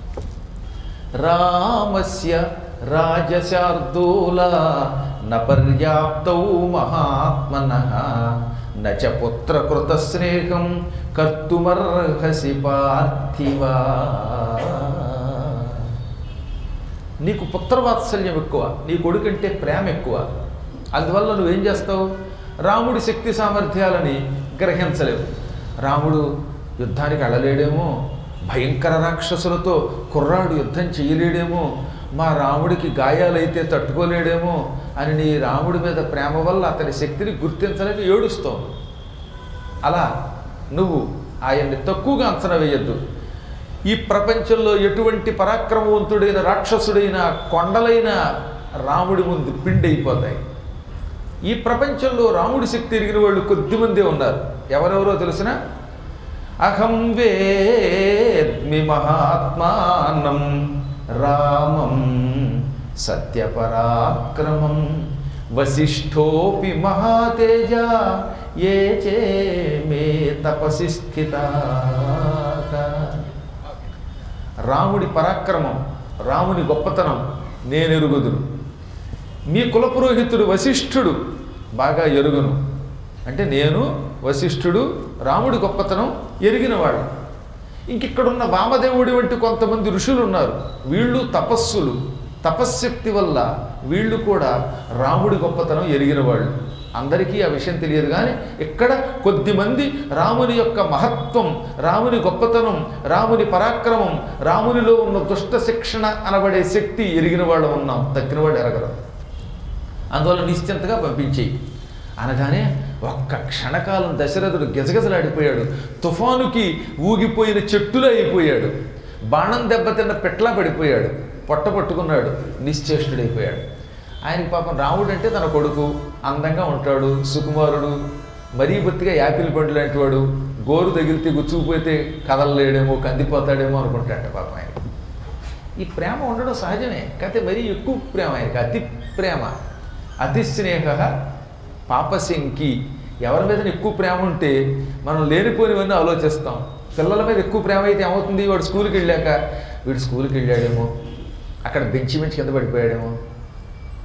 రామస్య రాజశార్దూల న పర్యాప్తౌ మహాత్మన నచ పుత్రకృత స్నేహం కర్తుమర్హసి పార్థివా నీకు పుత్రవాత్సల్యం ఎక్కువ నీ కొడుకంటే ప్రేమ ఎక్కువ అందువల్ల నువ్వేం చేస్తావు రాముడి శక్తి సామర్థ్యాలని గ్రహించలేవు రాముడు యుద్ధానికి అడలేడేమో భయంకర రాక్షసులతో కుర్రాడు యుద్ధం చేయలేడేమో మా రాముడికి గాయాలైతే తట్టుకోలేడేమో అని నీ రాముడి మీద ప్రేమ వల్ల అతని శక్తిని గుర్తించలేక ఏడుస్తావు అలా నువ్వు ఆయన్ని తక్కువగా అంచనా వేయద్దు ఈ ప్రపంచంలో ఎటువంటి పరాక్రమవంతుడైన రాక్షసుడైన కొండలైన రాముడి ముందు పిండి అయిపోతాయి ఈ ప్రపంచంలో రాముడి శక్తి ఎరిగిన వాళ్ళు కొద్దిమందే ఉన్నారు ఎవరెవరో తెలిసిన అహం వేద్మి మహాత్మానం రామం సత్యపరాక్రమం వశిష్ఠోపి మహాతేజ ఏ చే మే తపసి స్థిత రాముడి పరాక్రమం రాముని గొప్పతనం నేను ఎరుగుదును మీ కులపురోహితుడు వశిష్ఠుడు బాగా ఎరుగును అంటే నేను వశిష్ఠుడు రాముడి గొప్పతనం ఎరిగినవాడు ఇంకిక్కడున్న వామదేవుడి వంటి కొంతమంది ఋషులు ఉన్నారు వీళ్ళు తపస్సులు తపశ్శక్తి వల్ల వీళ్ళు కూడా రాముడి గొప్పతనం ఎరిగిన వాళ్ళు అందరికీ ఆ విషయం తెలియదు కానీ ఇక్కడ కొద్దిమంది రాముని యొక్క మహత్వం రాముని గొప్పతనం రాముని పరాక్రమం రామునిలో ఉన్న దుష్ట శిక్షణ అనబడే శక్తి ఎరిగిన వాళ్ళు ఉన్నాం తక్కిన వాళ్ళు ఎరగరు అందువల్ల నిశ్చింతగా పంపించేయి అనగానే ఒక్క క్షణకాలం దశరథుడు గజగజలాడిపోయాడు తుఫానుకి ఊగిపోయిన చెట్టులో అయిపోయాడు బాణం దెబ్బతిన్న పెట్లా పడిపోయాడు పొట్ట పట్టుకున్నాడు నిశ్చేష్టుడైపోయాడు ఆయనకి పాపం రాముడు అంటే తన కొడుకు అందంగా ఉంటాడు సుకుమారుడు మరీ బొత్తిగా యాపిల్ పండు లాంటి వాడు గోరు తగిలితే గుచ్చుకుపోతే కదలలేడేమో కందిపోతాడేమో అనుకుంటాడట పాపం ఆయన ఈ ప్రేమ ఉండడం సహజమే కాకపోతే మరీ ఎక్కువ ప్రేమ ఆయనకి అతి ప్రేమ అతి స్నేహ పాపశంకి ఎవరి మీద ఎక్కువ ప్రేమ ఉంటే మనం లేనిపోనివన్నీ ఆలోచిస్తాం పిల్లల మీద ఎక్కువ ప్రేమ అయితే ఏమవుతుంది వాడు స్కూల్కి వెళ్ళాక వీడు స్కూల్కి వెళ్ళాడేమో అక్కడ బెంచి బెంచి కింద పడిపోయాడేమో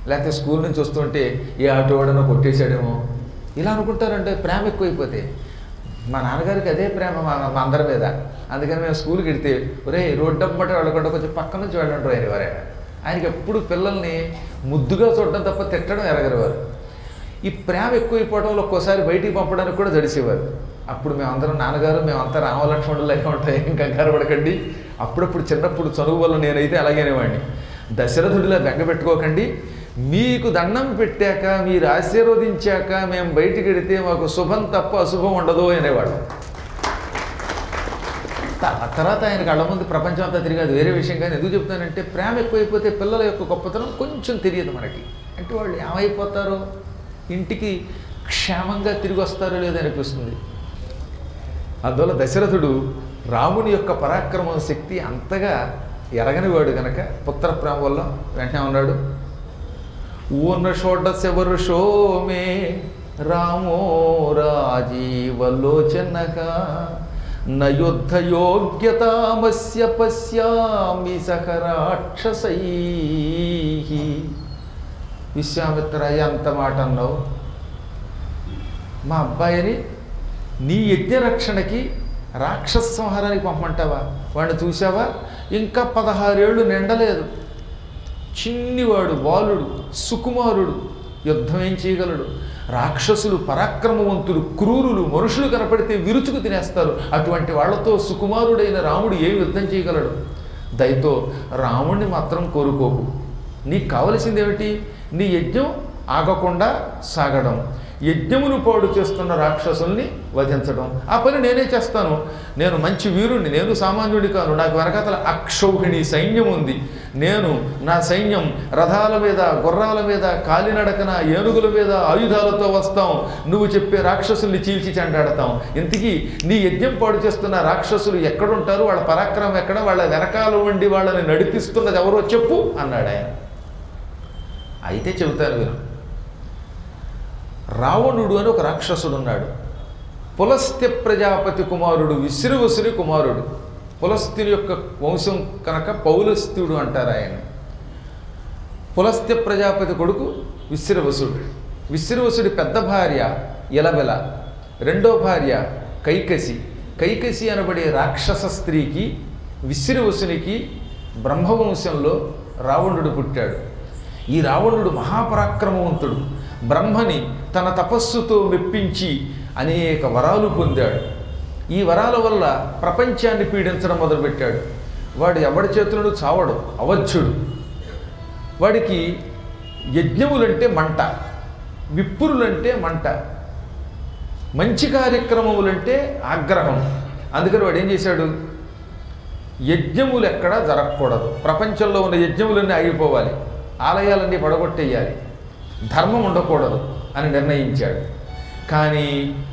లేకపోతే స్కూల్ నుంచి వస్తుంటే ఏ ఆటో వాడనో కొట్టేశాడేమో ఇలా అనుకుంటారంటే ప్రేమ ఎక్కువైపోతే మా నాన్నగారికి అదే ప్రేమ మా మా అందరి మీద అందుకని మేము స్కూల్కి వెడితే ఒరే రోడ్డు అమ్మట వెళ్ళకుండా కొంచెం పక్క నుంచి వెళ్ళండి ఆయన ఎవరైనా ఆయనకి ఎప్పుడు పిల్లల్ని ముద్దుగా చూడడం తప్ప తిట్టడం ఎరగరేవారు ఈ ప్రేమ ఎక్కువైపోవడం వల్ల ఒక్కోసారి బయటికి పంపడానికి కూడా జడిసేవారు అప్పుడు మేమందరం నాన్నగారు మేమంతా రామలక్ష్మణులైనా ఉంటాయి ఇంకా కంగారు పడకండి అప్పుడప్పుడు చిన్నప్పుడు చదువు వల్ల నేనైతే అలాగేనేవాడిని దశరథుడిలా బెంగ పెట్టుకోకండి మీకు దండం పెట్టాక మీరు ఆశీర్వదించాక మేము బయటికి వెడితే మాకు శుభం తప్ప అశుభం ఉండదు అనేవాడు త- తర్వాత ఆయన కళ్ళ ముందు ప్రపంచం అంతా తిరిగేది వేరే విషయం కానీ ఎందుకు చెప్తానంటే ప్రేమ ఎక్కువైపోతే పిల్లల యొక్క గొప్పతనం కొంచెం తెలియదు మనకి అంటే వాళ్ళు ఏమైపోతారో ఇంటికి క్షేమంగా తిరిగి వస్తారో లేదో అనిపిస్తుంది అందువల్ల దశరథుడు రాముని యొక్క పరాక్రమం శక్తి అంతగా ఎరగనివాడు గనక పుత్ర ప్రేమ వల్ల వెంటనే ఉన్నాడు ఊన షోడశ వరుషో మే రామో రాజీవలోచనగా నయుద్ధ యోగ్యతామస్య పశ్యామి సహ రాక్షసై విశ్వామిత్ర ఎంత మాట అన్నావు మా అబ్బాయిని నీ యజ్ఞ రక్షణకి రాక్షస సంహారానికి పంపమంటావా వాడిని చూసావా ఇంకా పదహారేళ్ళు నిండలేదు చిన్నివాడు బాలుడు సుకుమారుడు యుద్ధం ఏం చేయగలడు రాక్షసులు పరాక్రమవంతులు క్రూరులు మనుషులు కనపడితే విరుచుకు తినేస్తారు అటువంటి వాళ్ళతో సుకుమారుడైన రాముడు ఏ యుద్ధం చేయగలడు దయతో రాముణ్ణి మాత్రం కోరుకోకు నీకు కావలసింది ఏమిటి నీ యజ్ఞం ఆగకుండా సాగడం యజ్ఞమును పాడు చేస్తున్న రాక్షసుల్ని వధించడం ఆ పని నేనే చేస్తాను నేను మంచి వీరుణ్ణి నేను సామాన్యుడి కాను నాకు వెనకాతల అక్షౌహిణి సైన్యం ఉంది నేను నా సైన్యం రథాల మీద గుర్రాల మీద కాలినడకన ఏనుగుల మీద ఆయుధాలతో వస్తాం నువ్వు చెప్పే రాక్షసుల్ని చీల్చి చెండాడతాం ఇంతకీ నీ యజ్ఞం పాడు చేస్తున్న రాక్షసులు ఎక్కడుంటారు వాళ్ళ పరాక్రమం ఎక్కడ వాళ్ళ వెనకాల ఉండి వాళ్ళని నడిపిస్తున్నది ఎవరో చెప్పు అన్నాడు ఆయన అయితే చెబుతాను మీరు రావణుడు అని ఒక రాక్షసుడు ఉన్నాడు పులస్త్య ప్రజాపతి కుమారుడు విశ్రవసుని కుమారుడు పులస్త్యుని యొక్క వంశం కనుక పౌలస్త్యుడు అంటారు ఆయన పులస్త్య ప్రజాపతి కొడుకు విశ్రవసుడు విశ్రవసుడి పెద్ద భార్య ఇలబెల రెండో భార్య కైకసి కైకసి అనబడే రాక్షస స్త్రీకి విశ్రవసునికి బ్రహ్మవంశంలో రావణుడు పుట్టాడు ఈ రావణుడు మహాపరాక్రమవంతుడు బ్రహ్మని తన తపస్సుతో మెప్పించి అనేక వరాలు పొందాడు ఈ వరాల వల్ల ప్రపంచాన్ని పీడించడం మొదలుపెట్టాడు వాడు ఎవడి చేతులను చావడు అవధ్యుడు వాడికి యజ్ఞములంటే మంట విప్పురులంటే మంట మంచి కార్యక్రమములంటే ఆగ్రహం అందుకని వాడు ఏం చేశాడు యజ్ఞములు ఎక్కడా జరగకూడదు ప్రపంచంలో ఉన్న యజ్ఞములన్నీ ఆగిపోవాలి ఆలయాలన్నీ పడగొట్టేయాలి ధర్మం ఉండకూడదు అని నిర్ణయించాడు కానీ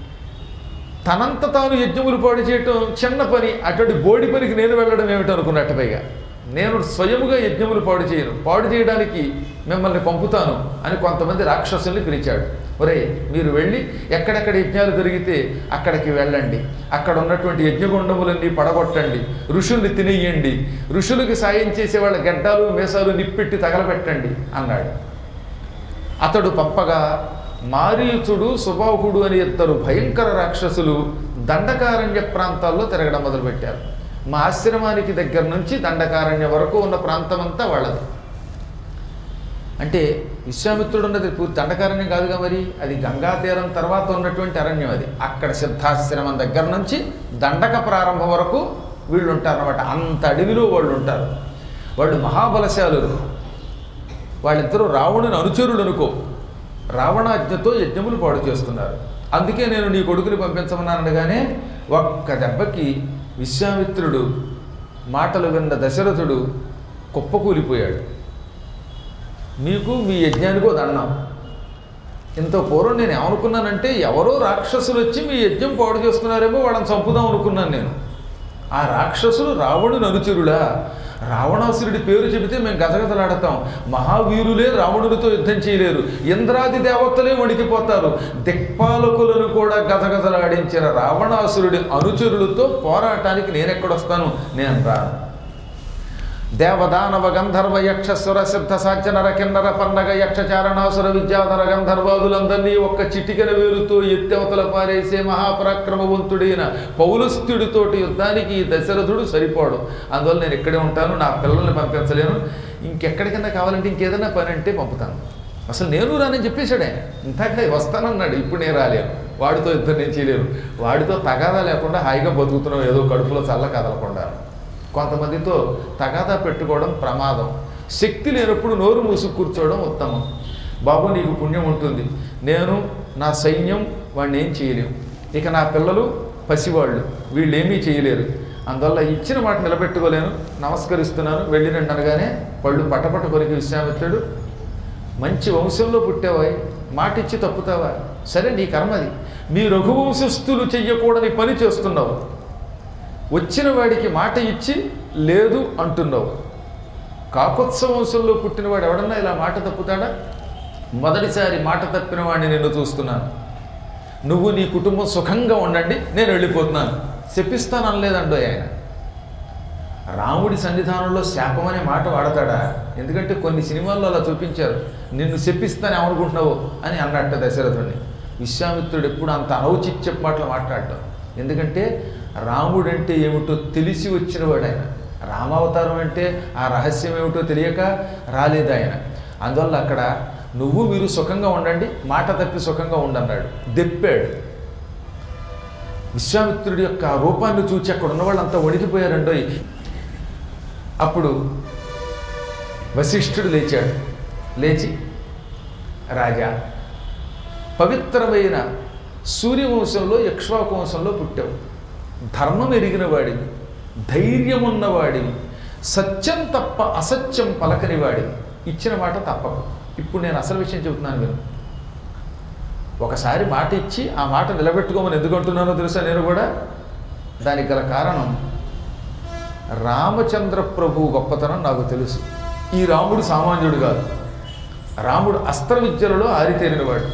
తనంత తాను యజ్ఞములు పాడు చేయటం చిన్న పని అటువంటి బోడి పనికి నేను వెళ్ళడం ఏమిటో అనుకున్నట్టు పైగా నేను స్వయముగా యజ్ఞములు పాడు చేయను పాడు చేయడానికి మిమ్మల్ని పంపుతాను అని కొంతమంది రాక్షసుల్ని పిలిచాడు ఒరే మీరు వెళ్ళి ఎక్కడెక్కడ యజ్ఞాలు జరిగితే అక్కడికి వెళ్ళండి అక్కడ ఉన్నటువంటి యజ్ఞగుండములన్నీ పడగొట్టండి ఋషుల్ని తినేయండి ఋషులకి సాయం చేసే వాళ్ళ గడ్డాలు మీసాలు నిప్పెట్టి తగలబెట్టండి అన్నాడు అతడు పంపగా మారీచుడు సుబాహుడు అని ఇద్దరు భయంకర రాక్షసులు దండకారణ్య ప్రాంతాల్లో తిరగడం మొదలుపెట్టారు మా ఆశ్రమానికి దగ్గర నుంచి దండకారణ్య వరకు ఉన్న ప్రాంతం అంతా వాళ్ళది అంటే విశ్వామిత్రుడు ఉన్నది పూర్తి దండకారణ్యం కాదుగా మరి అది గంగా తీరం తర్వాత ఉన్నటువంటి అరణ్యం అది అక్కడ సిద్ధాశ్రమం దగ్గర నుంచి దండక ప్రారంభం వరకు వీళ్ళు ఉంటారన్నమాట అంత అడవిలో వాళ్ళు ఉంటారు వాళ్ళు మహాబలశాలురు వాళ్ళిద్దరూ రావణుని అనుచరులు అనుకో రావణాజ్ఞతో యజ్ఞములు పాడు చేస్తున్నారు అందుకే నేను నీ కొడుకుని పంపించమన్నానగానే ఒక్క దెబ్బకి విశ్వామిత్రుడు మాటలు విన్న దశరథుడు కుప్పకూలిపోయాడు మీకు మీ యజ్ఞానికో దండం ఇంత పూర్వం నేను ఏమనుకున్నానంటే ఎవరో రాక్షసులు వచ్చి మీ యజ్ఞం పాడు చేస్తున్నారేమో వాళ్ళని చంపుదాం అనుకున్నాను నేను ఆ రాక్షసులు రావణుని అనుచరులా రావణాసురుడి పేరు చెబితే మేము గజగజలాడతాం మహావీరులే రావణుడితో యుద్ధం చేయలేరు ఇంద్రాది దేవతలే వణికిపోతారు దిక్పాలకులను కూడా గజగజలాడించిన రావణాసురుడి అనుచరులతో పోరాటానికి నేనెక్కడొస్తాను నేను రాను దేవదానవ గంధర్వ యక్ష సుర సిద్ధ సాధ్య నర కిన్నర పన్నగ యక్ష చారణాసుర విద్యాధర గంధర్వాదులందరినీ ఒక్క చిటికెన వేలుతో ఎత్తెవతల పారేసే మహాపరాక్రమవంతుడైన పౌలస్తుడితోటి యుద్ధానికి ఈ దశరథుడు సరిపోడు అందువల్ల నేను ఇక్కడే ఉంటాను నా పిల్లల్ని పంపించలేను ఇంకెక్కడికైనా కావాలంటే ఇంకేదైనా పని అంటే పంపుతాను అసలు నేను రానని చెప్పేశాడు ఆయన ఇంతకే వస్తానన్నాడు ఇప్పుడు నేను రాలేను వాడితో ఇద్దరు నేను చేయలేను వాడితో తగాదా లేకుండా హాయిగా బతుకుతున్నాం ఏదో కడుపులో చల్ల కదలకుండా కొంతమందితో తగాదా పెట్టుకోవడం ప్రమాదం శక్తి లేనప్పుడు నోరు మూసి కూర్చోవడం ఉత్తమం బాబు నీకు పుణ్యం ఉంటుంది నేను నా సైన్యం వాడిని ఏం చేయలేము ఇక నా పిల్లలు పసివాళ్ళు వీళ్ళు ఏమీ చేయలేరు అందువల్ల ఇచ్చిన మాట నిలబెట్టుకోలేను నమస్కరిస్తున్నాను వెళ్ళిరండి అనగానే పళ్ళు పటపట కొరికి విశ్వామిత్రుడు మంచి వంశంలో పుట్టావాయి మాట ఇచ్చి తప్పుతావా సరే నీ కర్మది మీ రఘువంశస్థులు చెయ్యకూడని పని చేస్తున్నావు వచ్చిన వాడికి మాట ఇచ్చి లేదు అంటున్నావు కాకుత్స వంశంలో పుట్టినవాడు ఎవడన్నా ఇలా మాట తప్పుతాడా మొదటిసారి మాట తప్పిన వాడిని నేను చూస్తున్నాను నువ్వు నీ కుటుంబం సుఖంగా ఉండండి నేను వెళ్ళిపోతున్నాను శపిస్తాను అనలేదండో ఆయన రాముడి సన్నిధానంలో శాపం అనే మాట వాడతాడా ఎందుకంటే కొన్ని సినిమాల్లో అలా చూపించారు నిన్ను శపిస్తాను ఏమనుకుంటున్నావు అని అన్నట్ట దశరథుడిని విశ్వామిత్రుడు ఎప్పుడు అంత అనౌచిత్య మాటలు మాట్లాడటం ఎందుకంటే రాముడు అంటే ఏమిటో తెలిసి వచ్చినవాడు ఆయన రామావతారం అంటే ఆ రహస్యం ఏమిటో తెలియక రాలేదు ఆయన అందువల్ల అక్కడ నువ్వు మీరు సుఖంగా ఉండండి మాట తప్పి సుఖంగా ఉండన్నాడు దెప్పాడు విశ్వామిత్రుడి యొక్క ఆ రూపాన్ని చూచి అక్కడ ఉన్న వాళ్ళంతా వణికిపోయారండో అప్పుడు వశిష్ఠుడు లేచాడు లేచి రాజా పవిత్రమైన సూర్యవంశంలో యక్ష్వాకు వంశంలో పుట్టావు ధర్మం ఎరిగిన వాడివి ధైర్యం ఉన్నవాడివి సత్యం తప్ప అసత్యం పలకని వాడివి ఇచ్చిన మాట తప్పకు ఇప్పుడు నేను అసలు విషయం చెబుతున్నాను మీరు ఒకసారి మాట ఇచ్చి ఆ మాట నిలబెట్టుకోమని ఎందుకు అంటున్నానో తెలుసా నేను కూడా దానికి గల కారణం రామచంద్ర ప్రభు గొప్పతనం నాకు తెలుసు ఈ రాముడు సామాన్యుడు కాదు రాముడు అస్త్ర విద్యలలో ఆరితేరినవాడు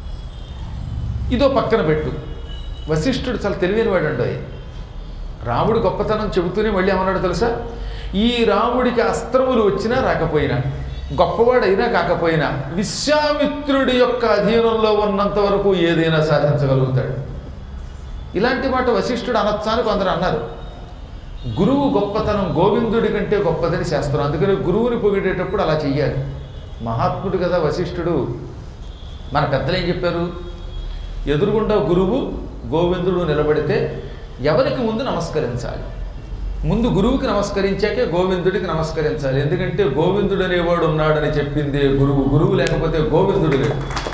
ఇదో పక్కన పెట్టు వశిష్ఠుడు చాలా తెలివైన వాడు అండి రాముడు గొప్పతనం చెబుతూనే మళ్ళీ ఏమన్నాడు తెలుసా ఈ రాముడికి అస్త్రములు వచ్చినా రాకపోయినా గొప్పవాడైనా కాకపోయినా విశ్వామిత్రుడి యొక్క అధీనంలో ఉన్నంత వరకు ఏదైనా సాధించగలుగుతాడు ఇలాంటి మాట వశిష్ఠుడు అనొచ్చా అని కొందరు అన్నారు గురువు గొప్పతనం గోవిందుడి కంటే గొప్పదని శాస్త్రం అందుకని గురువుని పొగిడేటప్పుడు అలా చెయ్యాలి మహాత్ముడు కదా వశిష్ఠుడు మన పెద్దలు ఏం చెప్పారు ఎదురుగుండా గురువు గోవిందుడు నిలబడితే ఎవరికి ముందు నమస్కరించాలి ముందు గురువుకి నమస్కరించాకే గోవిందుడికి నమస్కరించాలి ఎందుకంటే గోవిందుడు అనేవాడు ఉన్నాడని చెప్పింది గురువు గురువు లేకపోతే గోవిందుడు లేడు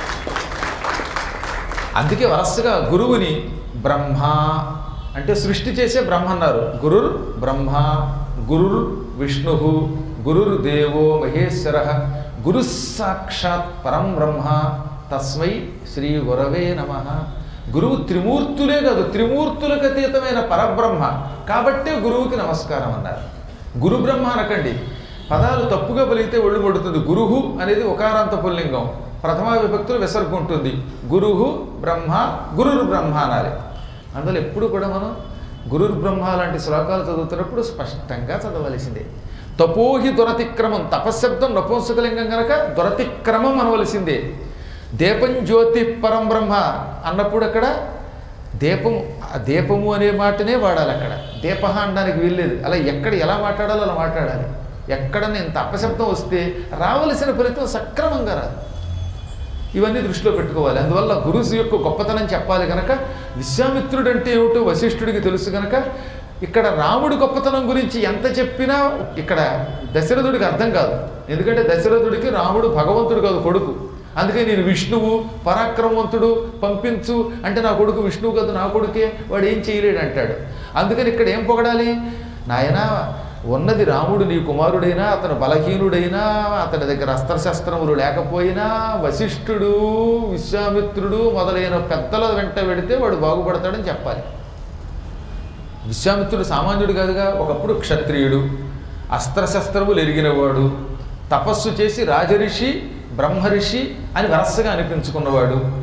అందుకే వరసగా గురువుని బ్రహ్మ అంటే సృష్టి చేసే బ్రహ్మ అన్నారు గురుర్ బ్రహ్మ గురుర్ విష్ణు గురుర్ దేవో మహేశ్వర గురు సాక్షాత్ పరం బ్రహ్మ తస్మై శ్రీ గురవే నమ గురువు త్రిమూర్తులే కాదు త్రిమూర్తులకు అతీతమైన పరబ్రహ్మ కాబట్టే గురువుకి నమస్కారం అన్నారు గురు బ్రహ్మ అనకండి పదాలు తప్పుగా పలిగితే ఒళ్ళు పడుతుంది గురుహు అనేది ఒకారాంత పుల్లింగం ప్రథమ విభక్తులు విసర్గ ఉంటుంది గురుహు బ్రహ్మ గురుర్ బ్రహ్మ అనాలి అందులో ఎప్పుడు కూడా మనం గురుర్ బ్రహ్మ లాంటి శ్లోకాలు చదువుతున్నప్పుడు స్పష్టంగా చదవలసిందే తపోహి దురతిక్రమం తపశ్శబ్దం నపుంసకలింగం కనుక దురతిక్రమం అనవలసిందే దీపం జ్యోతి పరం బ్రహ్మ అన్నప్పుడు అక్కడ దీపము ఆ దీపము అనే మాటనే వాడాలి అక్కడ దీప అనడానికి వీల్లేదు అలా ఎక్కడ ఎలా మాట్లాడాలో అలా మాట్లాడాలి ఎక్కడన్నా ఇంత అపశబ్దం వస్తే రావలసిన ఫలితం సక్రమంగా రాదు ఇవన్నీ దృష్టిలో పెట్టుకోవాలి అందువల్ల గురువు యొక్క గొప్పతనం చెప్పాలి కనుక విశ్వామిత్రుడు అంటే ఏమిటో వశిష్ఠుడికి తెలుసు కనుక ఇక్కడ రాముడి గొప్పతనం గురించి ఎంత చెప్పినా ఇక్కడ దశరథుడికి అర్థం కాదు ఎందుకంటే దశరథుడికి రాముడు భగవంతుడు కాదు కొడుకు అందుకే నేను విష్ణువు పరాక్రమవంతుడు పంపించు అంటే నా కొడుకు విష్ణువు కాదు నా కొడుకే వాడు ఏం చేయలేడు అంటాడు అందుకని ఇక్కడ ఏం పొగడాలి నాయనా ఉన్నది రాముడు నీ కుమారుడైనా అతను బలహీనుడైనా అతని దగ్గర అస్త్రశస్త్రములు లేకపోయినా వశిష్ఠుడు విశ్వామిత్రుడు మొదలైన పెద్దల వెంట పెడితే వాడు బాగుపడతాడని చెప్పాలి విశ్వామిత్రుడు సామాన్యుడు కాదుగా ఒకప్పుడు క్షత్రియుడు అస్త్రశస్త్రములు ఎరిగినవాడు తపస్సు చేసి రాజరిషి బ్రహ్మరిషి అని వరసగా అనిపించుకున్నవాడు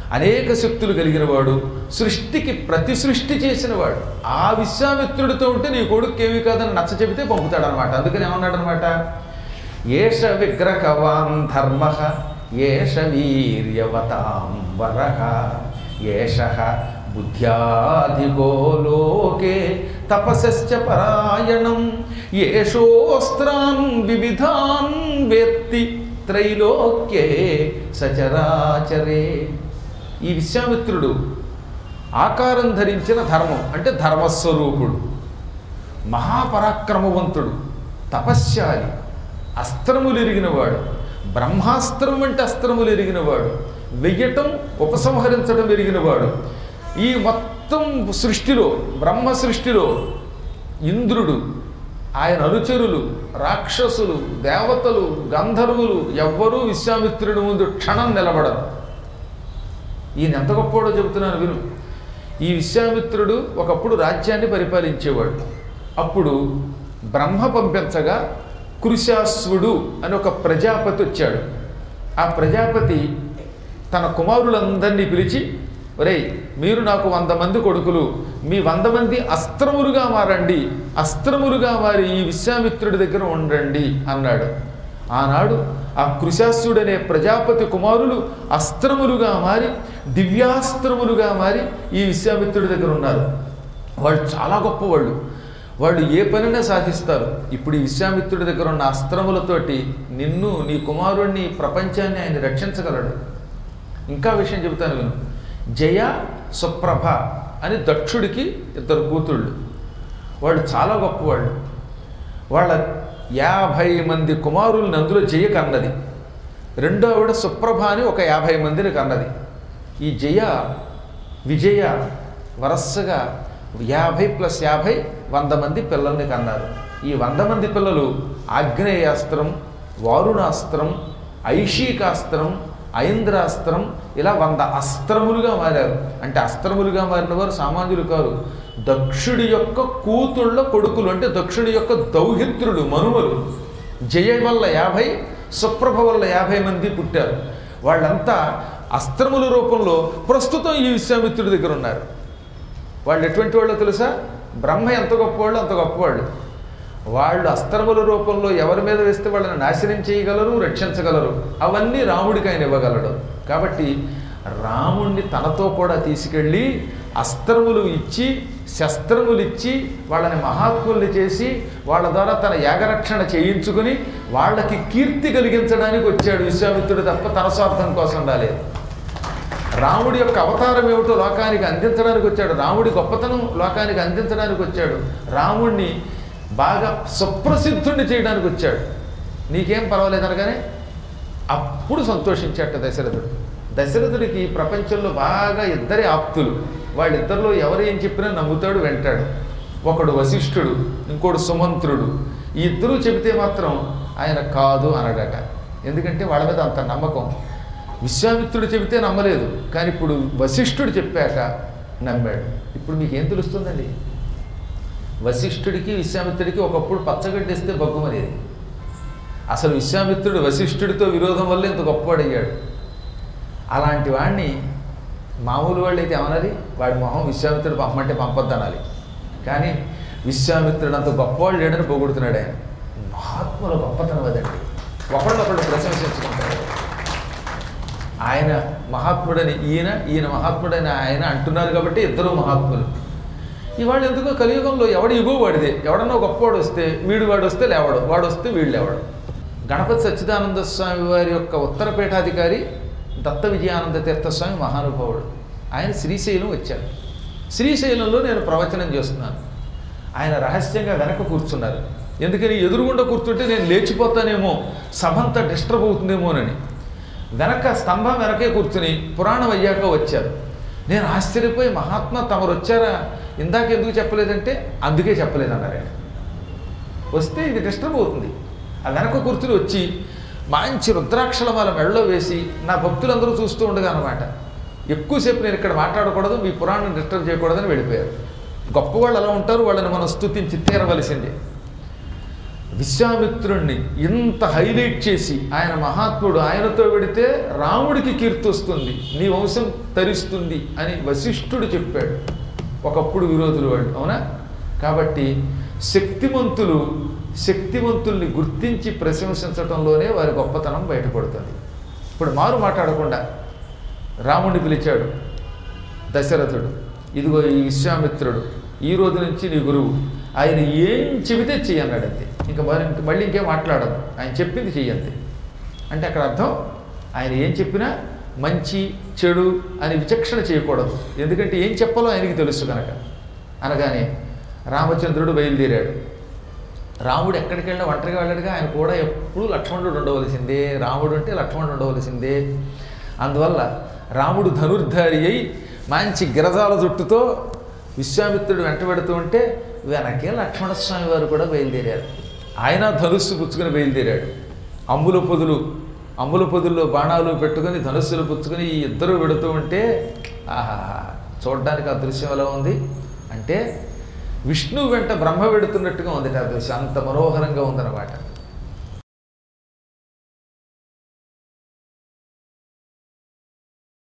అనేక శక్తులు కలిగిన వాడు సృష్టికి ప్రతి సృష్టి చేసిన వాడు ఆ విశ్వామిత్రుడితో ఉంటే నీ కొడుకు ఏమి కాదని నచ్చ చెబితే పంపుతాడనమాట అందుకని ఏమన్నాడనమాట ఏష విగ్రహవాన్ ధర్మ ఏష వీర్యవతాం వరహ ఏష బుద్ధ్యాధిగో లోకే తపసశ్చ పరాయణం ఏషోస్త్రాన్ వివిధాన్ వేత్తి త్రైలోక్యే సచరాచరే ఈ విశ్వామిత్రుడు ఆకారం ధరించిన ధర్మం అంటే ధర్మస్వరూపుడు మహాపరాక్రమవంతుడు తపశ్శాలి అస్త్రములు ఎరిగినవాడు బ్రహ్మాస్త్రం అంటే అస్త్రములు ఎరిగినవాడు వెయ్యటం ఉపసంహరించడం ఎరిగినవాడు ఈ మొత్తం సృష్టిలో బ్రహ్మ సృష్టిలో ఇంద్రుడు ఆయన అనుచరులు రాక్షసులు దేవతలు గంధర్వులు ఎవ్వరూ విశ్వామిత్రుడి ముందు క్షణం నిలబడరు ఈయన ఎంత గొప్పవాడో చెబుతున్నాను విను ఈ విశ్వామిత్రుడు ఒకప్పుడు రాజ్యాన్ని పరిపాలించేవాడు అప్పుడు బ్రహ్మ పంపించగా కృశాశ్వుడు అని ఒక ప్రజాపతి వచ్చాడు ఆ ప్రజాపతి తన కుమారులందరినీ పిలిచి ఒరేయ్ మీరు నాకు వంద మంది కొడుకులు మీ వంద మంది అస్త్రములుగా మారండి అస్త్రములుగా మారి ఈ విశ్వామిత్రుడి దగ్గర ఉండండి అన్నాడు ఆనాడు ఆ కృశాసుడనే ప్రజాపతి కుమారులు అస్త్రములుగా మారి దివ్యాస్త్రములుగా మారి ఈ విశ్వామిత్రుడి దగ్గర ఉన్నారు వాళ్ళు చాలా గొప్పవాళ్ళు వాళ్ళు ఏ పనినే సాధిస్తారు ఇప్పుడు ఈ విశ్వామిత్రుడి దగ్గర ఉన్న అస్త్రములతోటి నిన్ను నీ కుమారుణ్ణి ప్రపంచాన్ని ఆయన రక్షించగలడు ఇంకా విషయం చెబుతాను విను జయ సుప్రభ అని దక్షుడికి ఇద్దరు కూతుళ్ళు వాళ్ళు చాలా గొప్పవాళ్ళు వాళ్ళ యాభై మంది కుమారుల్ని అందులో జయ కన్నది రెండో ఆవిడ సుప్రభ అని ఒక యాభై మందిని కన్నది ఈ జయ విజయ వరసగా యాభై ప్లస్ యాభై వంద మంది పిల్లల్ని కన్నారు ఈ వంద మంది పిల్లలు ఆగ్నేయాస్త్రం వారుణాస్త్రం ఐషికాస్త్రం ఐంద్రాస్త్రం ఇలా వంద అస్త్రములుగా మారారు అంటే అస్త్రములుగా మారిన వారు సామాన్యులు కారు దక్షుడి యొక్క కూతుళ్ళ కొడుకులు అంటే దక్షుడి యొక్క దౌహిత్రుడు మనుమలు జయ వల్ల యాభై సుప్రభ వల్ల యాభై మంది పుట్టారు వాళ్ళంతా అస్త్రముల రూపంలో ప్రస్తుతం ఈ విశ్వామిత్రుడి దగ్గర ఉన్నారు వాళ్ళు ఎటువంటి వాళ్ళో తెలుసా బ్రహ్మ ఎంత గొప్పవాళ్ళు అంత గొప్పవాళ్ళు వాళ్ళు అస్త్రముల రూపంలో ఎవరి మీద వేస్తే వాళ్ళని నాశనం చేయగలరు రక్షించగలరు అవన్నీ రాముడికి ఆయన ఇవ్వగలడు కాబట్టి రాముణ్ణి తనతో కూడా తీసుకెళ్ళి అస్త్రములు ఇచ్చి శస్త్రములు ఇచ్చి వాళ్ళని మహాత్ముల్ని చేసి వాళ్ళ ద్వారా తన యాగరక్షణ చేయించుకుని వాళ్ళకి కీర్తి కలిగించడానికి వచ్చాడు విశ్వామిత్రుడు తప్ప తన స్వార్థం కోసం రాలేదు రాముడి యొక్క అవతారం ఏమిటో లోకానికి అందించడానికి వచ్చాడు రాముడి గొప్పతనం లోకానికి అందించడానికి వచ్చాడు రాముణ్ణి బాగా సుప్రసిద్ధుణ్ణి చేయడానికి వచ్చాడు నీకేం పర్వాలేదు అనగానే అప్పుడు సంతోషించాట దశరథుడు దశరథుడికి ప్రపంచంలో బాగా ఇద్దరే ఆప్తులు వాళ్ళిద్దరిలో ఎవరు ఏం చెప్పినా నమ్ముతాడు వెంటాడు ఒకడు వశిష్ఠుడు ఇంకోడు సుమంత్రుడు ఈ ఇద్దరూ చెబితే మాత్రం ఆయన కాదు అనడట ఎందుకంటే వాళ్ళ మీద అంత నమ్మకం విశ్వామిత్రుడు చెబితే నమ్మలేదు కానీ ఇప్పుడు వశిష్ఠుడు చెప్పాక నమ్మాడు ఇప్పుడు మీకు ఏం తెలుస్తుందండి వశిష్ఠుడికి విశ్వామిత్రుడికి ఒకప్పుడు పచ్చగడ్డిస్తే బగ్గుమనేది అసలు విశ్వామిత్రుడు వశిష్ఠుడితో విరోధం వల్ల ఇంత గొప్పవాడయ్యాడు అలాంటి వాడిని మామూలు వాళ్ళు అయితే ఏమనాలి వాడి మొహం విశ్వామిత్రుడు పంపమంటే పంపొద్దు అనాలి కానీ విశ్వామిత్రుడు అంత గొప్పవాళ్ళు లేడని పొగుడుతున్నాడు ఆయన మహాత్ముల గొప్పతనం అదండి ఒకళ్ళొకళ్ళు ప్రశంసించుకుంటారు ఆయన మహాత్ముడని ఈయన ఈయన మహాత్ముడని ఆయన అంటున్నారు కాబట్టి ఇద్దరు మహాత్ములు ఇవాళ ఎందుకో కలియుగంలో ఎవడు ఇగో వాడిదే ఎవడన్నా గొప్పవాడు వస్తే వీడు వాడు వస్తే లేవడు వాడు వస్తే వీడు లేవడు గణపతి సచ్చిదానంద స్వామి వారి యొక్క ఉత్తరపీఠాధికారి దత్త విజయానంద తీర్థస్వామి మహానుభావుడు ఆయన శ్రీశైలం వచ్చారు శ్రీశైలంలో నేను ప్రవచనం చేస్తున్నాను ఆయన రహస్యంగా వెనక కూర్చున్నారు ఎందుకని ఎదురుగుండా కూర్చుంటే నేను లేచిపోతానేమో సభంతా డిస్టర్బ్ అవుతుందేమోనని వెనక స్తంభం వెనకే కూర్చుని పురాణం అయ్యాక వచ్చారు నేను ఆశ్చర్యపోయి మహాత్మా తమరు వచ్చారా ఇందాక ఎందుకు చెప్పలేదంటే అందుకే చెప్పలేదన్నారు ఆయన వస్తే ఇది డిస్టర్బ్ అవుతుంది ఆ వెనక కూర్చుని వచ్చి మంచి రుద్రాక్షల వాళ్ళ మెడలో వేసి నా భక్తులందరూ చూస్తూ ఉండగా అనమాట ఎక్కువసేపు నేను ఇక్కడ మాట్లాడకూడదు మీ పురాణం డిస్టర్బ్ చేయకూడదని వెళ్ళిపోయారు గొప్పవాళ్ళు అలా ఉంటారు వాళ్ళని మనం స్తుతించి తీరవలసిందే విశ్వామిత్రుణ్ణి ఇంత హైలైట్ చేసి ఆయన మహాత్ముడు ఆయనతో వెడితే రాముడికి కీర్తి వస్తుంది నీ వంశం తరిస్తుంది అని వశిష్ఠుడు చెప్పాడు ఒకప్పుడు విరోధులు వాళ్ళు అవునా కాబట్టి శక్తిమంతులు శక్తివంతుల్ని గుర్తించి ప్రశంసించడంలోనే వారి గొప్పతనం బయటపడుతుంది ఇప్పుడు మారు మాట్లాడకుండా రాముడిని పిలిచాడు దశరథుడు ఇదిగో ఈ విశ్వామిత్రుడు ఈ రోజు నుంచి నీ గురువు ఆయన ఏం చెబితే చెయ్యన్నాడు అంతే ఇంకా మరి ఇంక మళ్ళీ ఇంకేం మాట్లాడదు ఆయన చెప్పింది చెయ్యంతే అంటే అక్కడ అర్థం ఆయన ఏం చెప్పినా మంచి చెడు అని విచక్షణ చేయకూడదు ఎందుకంటే ఏం చెప్పాలో ఆయనకి తెలుసు కనుక అనగానే రామచంద్రుడు బయలుదేరాడు రాముడు ఎక్కడికి వెళ్ళినా ఒంటరిగా వెళ్ళాడుగా ఆయన కూడా ఎప్పుడూ లక్ష్మణుడు ఉండవలసిందే రాముడు అంటే లక్ష్మణుడు ఉండవలసిందే అందువల్ల రాముడు ధనుర్ధారి అయి మంచి గిరజాల జుట్టుతో విశ్వామిత్రుడు వెంట పెడుతూ ఉంటే వెనకే లక్ష్మణస్వామి వారు కూడా బయలుదేరారు ఆయన ధనుస్సు పుచ్చుకొని బయలుదేరాడు అమ్ముల పొదులు అమ్ముల పొదుల్లో బాణాలు పెట్టుకొని ధనుస్సులు పుచ్చుకొని ఈ ఇద్దరు పెడుతూ ఉంటే ఆహా చూడడానికి ఆ దృశ్యం ఎలా ఉంది అంటే విష్ణువు వెంట బ్రహ్మ పెడుతున్నట్టుగా ఉంది ఆ దృశ్యం అంత మనోహరంగా ఉందన్నమాట